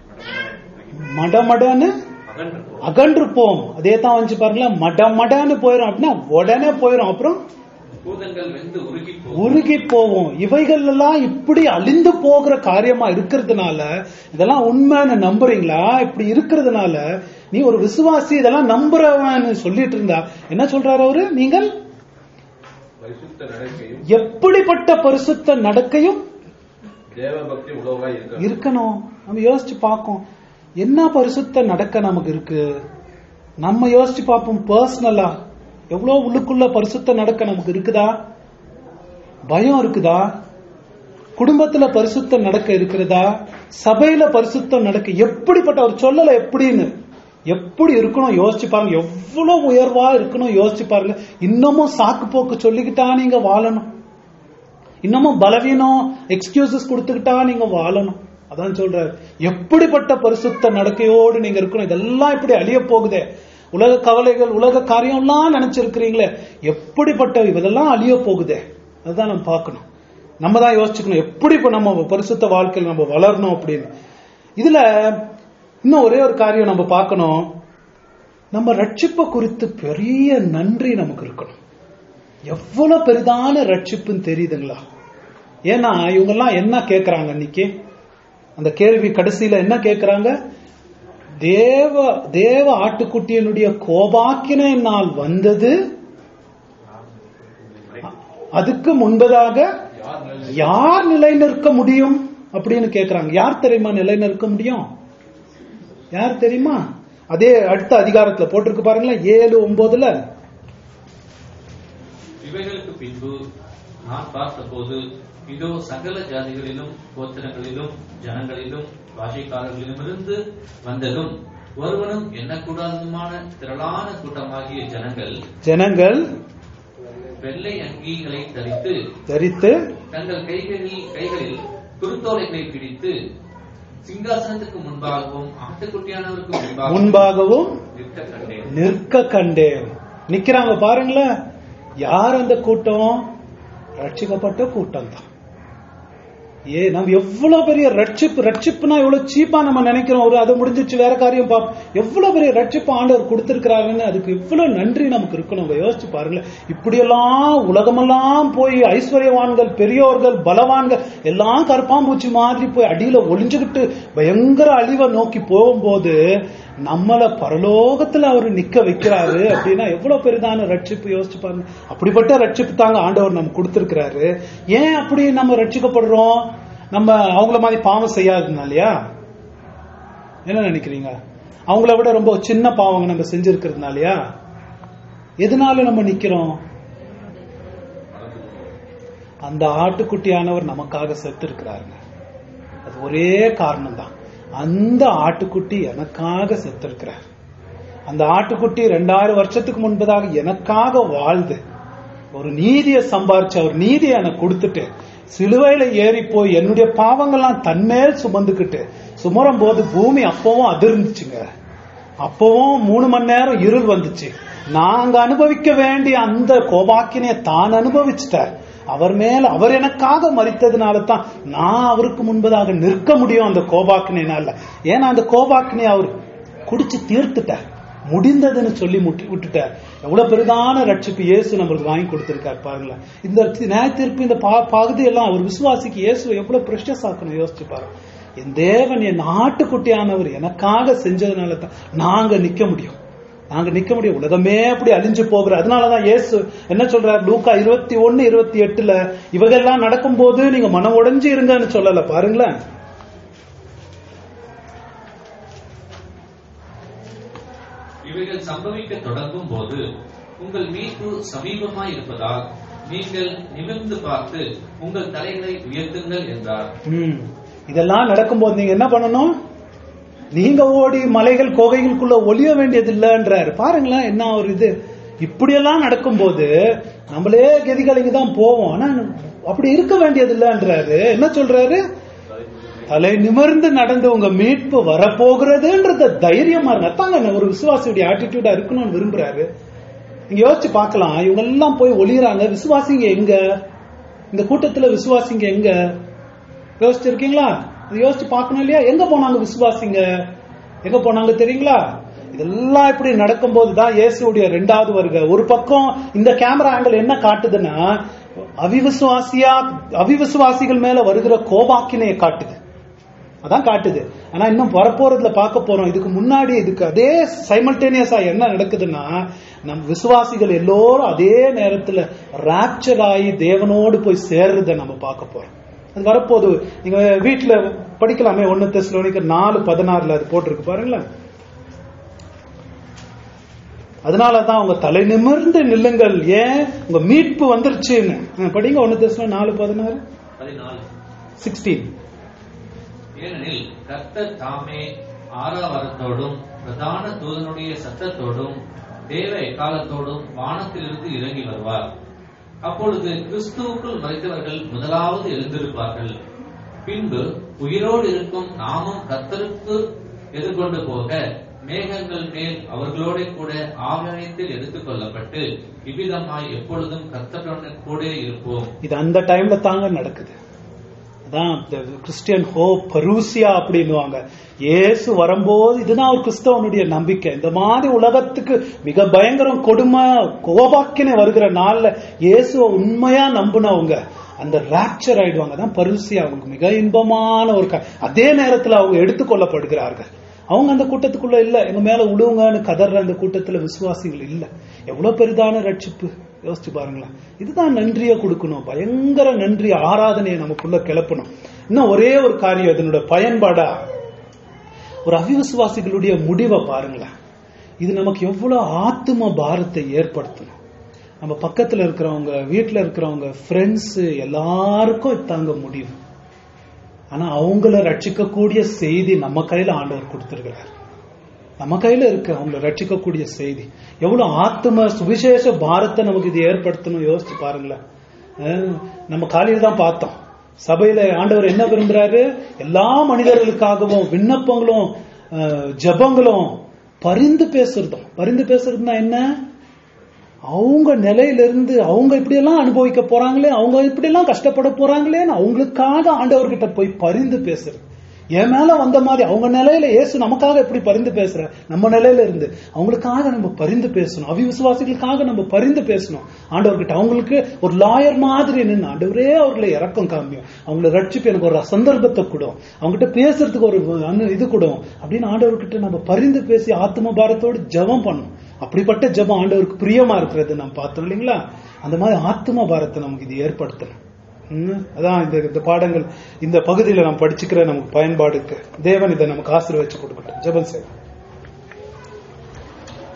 மடமடன்னு அகன்று போம் அகன்று போம் அதே தான் வந்து பாருங்களேன் மடமடன்னு போயிடும் அப்படின்னா உடனே போயிடும் அப்புறம் பூதங்கள் வெந்து உருகி போம் உருகி போவோம் இவைகள் எல்லாம் இப்படி அழிந்து போகிற காரியமா இருக்கிறதுனால இதெல்லாம் உண்மைன்னு நம்புறீங்களா இப்படி இருக்கிறதுனால நீ ஒரு விசுவாசி இதெல்லாம் நம்புறவன்னு சொல்லிட்டு இருந்தா என்ன சொல்றாரு அவரு நீங்கள் பரிசுத்த நடக்கையும் எப்படிப்பட்ட பரிசுத்த நடக்கையும் தேவ பக்தி உழவாய் இருக்க இருக்கணும் நம்ம யோசிச்சு பார்ப்போம் என்ன பரிசுத்த நடக்க நமக்கு இருக்கு நம்ம யோசிச்சு பார்ப்போம் பர்சனலா எவ்வளவு உள்ளுக்குள்ள பரிசுத்த நடக்க நமக்கு இருக்குதா பயம் இருக்குதா குடும்பத்துல பரிசுத்த நடக்க இருக்கிறதா சபையில பரிசுத்தம் நடக்க எப்படிப்பட்ட ஒரு சொல்லல எப்படின்னு எப்படி இருக்கணும் யோசிச்சு பாருங்க எவ்வளவு உயர்வா இருக்கணும் யோசிச்சு பாருங்க இன்னமும் சாக்கு போக்கு சொல்லிக்கிட்டா நீங்க வாழணும் இன்னமும் பலவீனம் எக்ஸ்கியூசஸ் கொடுத்துக்கிட்டா நீங்க வாழணும் அதான் சொல்றாரு எப்படிப்பட்ட பரிசுத்த நடக்கையோடு நீங்க இருக்கணும் இதெல்லாம் இப்படி அழிய போகுதே உலக கவலைகள் உலக காரியம்லாம் நினைச்சிருக்கிறீங்களே எப்படிப்பட்ட இதெல்லாம் அழிய போகுதே அதுதான் நம்ம பார்க்கணும் நம்ம தான் யோசிச்சுக்கணும் எப்படி இப்ப நம்ம பரிசுத்த வாழ்க்கையில் நம்ம வளரணும் அப்படின்னு இதுல இன்னும் ஒரே ஒரு காரியம் நம்ம பார்க்கணும் நம்ம ரட்சிப்பை குறித்து பெரிய நன்றி நமக்கு இருக்கணும் எவ்வளவு பெரிதான ரட்சிப்புன்னு தெரியுதுங்களா ஏன்னா இவங்கெல்லாம் என்ன கேட்கறாங்க இன்னைக்கு அந்த கேள்வி கடைசியில என்ன கேட்கிறாங்க தேவ தேவ ஆட்டுக்குட்டியினுடைய கோபாக்கினை நாள் வந்தது அதுக்கு முன்பதாக யார் நிலை- யார் நிலைநிற்க முடியும் அப்படின்னு கேக்குறாங்க யார் தெரியுமா நிலைநிற்க முடியும் யார் தெரியுமா அதே அடுத்த அதிகாரத்துல போட்டிருக்கு பாருங்களேன் ஏழு ஒன்பதுல இவைகளுக்கு பின்பு நான் பார்த்தபோது இதோ சகல ஜாதிகளிலும் கோத்திரங்களிலும் ஜனங்களிலும் பாஷைக்காரர்களிலுமிருந்து வந்ததும் ஒருவனும் எண்ணக்கூடாததுமான திரளான கூட்டமாகிய ஜனங்கள் ஜனங்கள் வெள்ளை அங்கிகளை தரித்து தரித்து தங்கள் கைகளில் கைகளில் குருத்தோலைகளை பிடித்து சிங்காசனத்துக்கு முன்பாகவும் ஆட்டுக்குட்டியானவருக்கு முன்பாகவும் முன்பாகவும் நிற்க கண்டேன் நிற்க கண்டேன் நிக்கிறாங்க பாருங்களேன் யார் அந்த கூட்டம் ரட்சிக்கப்பட்ட கூட்டம் தான் ஏ நம்ம எவ்வளவு பெரிய ரட்சிப்பு ரட்சிப்புனா எவ்வளவு சீப்பா நம்ம நினைக்கிறோம் ஒரு அது முடிஞ்சிச்சு வேற காரியம் பாப்போம் எவ்வளவு பெரிய ரட்சிப்பு ஆண்டவர் கொடுத்திருக்கிறாருன்னு அதுக்கு எவ்வளவு நன்றி நமக்கு இருக்கணும் நம்ம யோசிச்சு பாருங்களேன் இப்படியெல்லாம் உலகமெல்லாம் போய் ஐஸ்வர்யவான்கள் பெரியோர்கள் பலவான்கள் எல்லாம் கருப்பாம்பூச்சி மாதிரி போய் அடியில ஒளிஞ்சுகிட்டு பயங்கர அழிவை நோக்கி போகும்போது நம்மள பரலோகத்துல அவரு நிக்க வைக்கிறாரு அப்படின்னா எவ்வளவு பெரிதான ரட்சிப்பு யோசிச்சு பாருங்க அப்படிப்பட்ட ரட்சிப்பு தாங்க ஆண்டவர் நமக்கு கொடுத்திருக்கிறாரு ஏன் அப்படி நம்ம ரட்சிக்கப்படுறோம் நம்ம அவங்கள மாதிரி பாவம் செய்யாததுனாலயா என்ன நினைக்கிறீங்க அவங்கள விட ரொம்ப சின்ன பாவங்க நம்ம செஞ்சிருக்கிறதுனாலயா எதனால நம்ம நிக்கிறோம் அந்த ஆட்டுக்குட்டியானவர் நமக்காக செத்து இருக்கிறாருங்க அது ஒரே காரணம் தான் அந்த ஆட்டுக்குட்டி எனக்காக செத்திருக்கிறார் அந்த ஆட்டுக்குட்டி ரெண்டாயிரம் வருஷத்துக்கு முன்பதாக எனக்காக வாழ்ந்து ஒரு நீதியை சம்பாரிச்சு அவர் நீதியை எனக்கு கொடுத்துட்டு சிலுவையில ஏறி போய் என்னுடைய பாவங்கள்லாம் தன்மேல் சுமந்துக்கிட்டு சுமரும் போது பூமி அப்பவும் அதிர்ந்துச்சுங்க அப்பவும் மூணு மணி நேரம் இருள் வந்துச்சு நாங்க அனுபவிக்க வேண்டிய அந்த கோபாக்கினைய தான் அனுபவிச்சிட்டார் அவர் மேல அவர் எனக்காக மறித்ததுனால தான் நான் அவருக்கு முன்பதாக நிற்க முடியும் அந்த கோபாக்கினால ஏன்னா அந்த கோபாக்கினை அவர் குடிச்சு தீர்த்துட்டார் முடிந்ததுன்னு சொல்லி முட்டி விட்டுட்டார் எவ்வளவு பெரிதான ரட்சிப்பு இயேசு நம்மளுக்கு வாங்கி கொடுத்திருக்காரு பாருங்களேன் இந்த நியாய தீர்ப்பு இந்த பா- பகுதி எல்லாம் ஒரு விசுவாசிக்கு இயேசு எவ்வளவு பிரஷஸ் ஆக்கணும் யோசிச்சு பாருங்க என் தேவன் என் நாட்டுக்குட்டியானவர் எனக்காக செஞ்சதுனால தான் நாங்க நிக்க முடியும் நாங்க நிக்க முடியும் உலகமே அப்படி அழிஞ்சு போகிற அதனாலதான் இயேசு என்ன சொல்றாரு லூக்கா இருபத்தி ஒன்னு இருபத்தி எட்டுல இவகெல்லாம் நடக்கும்போது நீங்க மனம் உடைஞ்சு இருங்கன்னு சொல்லல பாருங்களேன் இவைகள் சம்பவிக்க தொடங்கும் போது உங்கள் மீட்பு சமீபமாய் இருப்பதால் நீங்கள் நிமிர்ந்து பார்த்து உங்கள் தலைகளை உயர்த்துங்கள் என்றார் ம். இதெல்லாம் நடக்கும்போது நீங்க என்ன பண்ணணும் நீங்க ஓடி மலைகள் கோகைகளுக்குள்ள ஒளிய வேண்டியது இல்லைன்றாரு பாருங்களேன் என்ன ஒரு இது இப்படியெல்லாம் நடக்கும்போது நம்மளே கதிகளுக்கு தான் போவோம் ஆனா அப்படி இருக்க வேண்டியது இல்லைன்றாரு என்ன சொல்றாரு தலை நிமிர்ந்து நடந்து உங்க மீட்பு வரப்போகிறதுன்றத தைரியமா இருங்க அதாங்க ஒரு விசுவாசியுடைய ஆட்டிடியூடா இருக்கணும்னு விரும்புறாரு நீங்க யோசிச்சு பார்க்கலாம் இவங்க எல்லாம் போய் ஒளியறாங்க விசுவாசிங்க எங்க இந்த கூட்டத்துல விசுவாசிங்க எங்க யோசிச்சிருக்கீங்களா இது யோசிச்சு பார்க்கணும் இல்லையா எங்க போனாங்க விசுவாசிங்க எங்க போனாங்க தெரியுங்களா இதெல்லாம் இப்படி நடக்கும்போது தான் இயேசுடைய ரெண்டாவது வருகை ஒரு பக்கம் இந்த கேமரா ஆங்கிள் என்ன காட்டுதுன்னா அவிவிசுவாசியா அவிவிசுவாசிகள் மேல வருகிற கோபாக்கினையை காட்டுது அதான் காட்டுது ஆனா இன்னும் வரப்போறதுல பார்க்க போறோம் இதுக்கு முன்னாடி இதுக்கு அதே சைமல்டேனியஸா என்ன நடக்குதுன்னா நம் விசுவாசிகள் எல்லோரும் அதே நேரத்துல ராப்சர் ஆகி தேவனோடு போய் சேர்றத நம்ம பார்க்க போறோம் அது வரப்போகுது நீங்க வீட்டுல படிக்கலாமே ஒன்னு தெசலோனிக்கர் நாலு பதினாறுல அது போட்டிருக்கு பாருங்களேன் அதனாலதான் உங்க தலை நிமிர்ந்து நில்லுங்கள் ஏன் உங்க மீட்பு வந்துருச்சுன்னு ஆ, படிங்க ஒன்னு தெசலோ நாலு பதினாறு பதினாலு சிக்ஸ்டீன் ஏனெனில் கர்த்தர் தாமே ஆறாவரத்தோடும் பிரதான தூதனுடைய சத்தத்தோடும் தேவ எக்காலத்தோடும் வானத்திலிருந்து இறங்கி வருவார் அப்பொழுது கிறிஸ்துவுக்குள் மறித்தவர்கள் முதலாவது எழுந்திருப்பார்கள் பின்பு உயிரோடு இருக்கும் நாமும் கர்த்தருக்கு எதிர்கொண்டு போக மேகங்கள் மேல் அவர்களோட கூட ஆகாயத்தில் எடுத்துக் கொள்ளப்பட்டு இவ்விதமாய் எப்பொழுதும் கர்த்தருடன் கூட இருப்போம் இது அந்த டைம்ல தாங்க நடக்குது அதான் கிறிஸ்டியன் ஹோப் பரூசியா அப்படின்னுவாங்க இயேசு வரும்போது இதுதான் ஒரு கிறிஸ்தவனுடைய நம்பிக்கை இந்த மாதிரி உலகத்துக்கு மிக பயங்கரம் கொடுமை கோபாக்கினை வருகிற நாள்ல இயேசுவை உண்மையா நம்பினவங்க அந்த ராப்சர் ஆயிடுவாங்க தான் பரிசு அவங்க மிக இன்பமான ஒரு க- அதே நேரத்துல அவங்க எடுத்துக்கொள்ளப்படுகிறார்கள் அவங்க அந்த கூட்டத்துக்குள்ள இல்ல எங்க மேல உழுவுங்கன்னு கதற அந்த கூட்டத்துல விசுவாசிகள் இல்ல எவ்வளவு பெரிதான ரட்சிப்பு யோசிச்சு பாருங்களேன் இதுதான் நன்றியை கொடுக்கணும் பயங்கர நன்றி ஆராதனையை நமக்குள்ள கிளப்பணும் இன்னும் ஒரே ஒரு காரியம் இதனோட பயன்பாடா ஒரு அவிவிசுவாசிகளுடைய முடிவை பாருங்களேன் இது நமக்கு எவ்வளவு ஆத்தும பாரத்தை ஏற்படுத்தணும் நம்ம பக்கத்துல இருக்கிறவங்க வீட்டுல இருக்கிறவங்க ஃப்ரெண்ட்ஸ் எல்லாருக்கும் இதாங்க முடிவு ஆனா அவங்கள ரட்சிக்கக்கூடிய செய்தி நம்ம கையில ஆண்டவர் கொடுத்திருக்கிறார் நம்ம கையில இருக்கு அவங்கள ரட்சிக்கக்கூடிய செய்தி எவ்வளவு ஆத்தும சுவிசேஷ பாரத்தை நமக்கு இது ஏற்படுத்தணும் யோசிச்சு பாருங்களேன் அஹ் நம்ம காலையில தான் பார்த்தோம் சபையில ஆண்டவர் என்ன விரும்புறாரு எல்லா மனிதர்களுக்காகவும் விண்ணப்பங்களும் அஹ், ஜெபங்களும் பரிந்து பேசுறதும் பரிந்து பேசுறதுன்னா என்ன அவங்க நிலையில இருந்து அவங்க இப்படி எல்லாம் அனுபவிக்க போறாங்களே அவங்க இப்படி எல்லாம் கஷ்டப்பட போறாங்களேன்னு அவங்களுக்காக ஆண்டவர்கிட்ட போய் பரிந்து பேசுறது என் மேல வந்த மாதிரி அவங்க நிலையில இயேசு நமக்காக எப்படி பரிந்து பேசுற நம்ம நிலையில இருந்து அவங்களுக்காக நம்ம பரிந்து பேசணும் அவிவிசுவாசிகளுக்காக நம்ம பரிந்து பேசணும் ஆண்டவர்கிட்ட அவங்களுக்கு ஒரு லாயர் மாதிரி நின்று ஆண்டவரே அவர்களை இறக்கம் காமியும் அவங்களை ரட்சிப்பு எனக்கு ஒரு சந்தர்ப்பத்தை கொடும் அவங்ககிட்ட பேசுறதுக்கு ஒரு அனு- இது கொடும் அப்படின்னு ஆண்டவர்கிட்ட நம்ம பரிந்து பேசி ஆத்ம பாரத்தோடு ஜெபம் பண்ணணும் அப்படிப்பட்ட ஜெபம் ஆண்டவருக்கு பிரியமா இருக்கிறது நம்ம பார்த்தோம் இல்லைங்களா அந்த மாதிரி ஆத்ம பாரத்தை நமக்கு இது ஏற்படுத்தணும் ம், அதான் இந்த இந்த பாடங்கள் இந்த பகுதியில நாம் படிச்சுக்கிற நமக்கு பயன்பாடுக்கு தேவன் இதை நமக்கு ஆசீர்வதிச்சு கொடுக்கட்டும் ஜெபம் செய்வோம்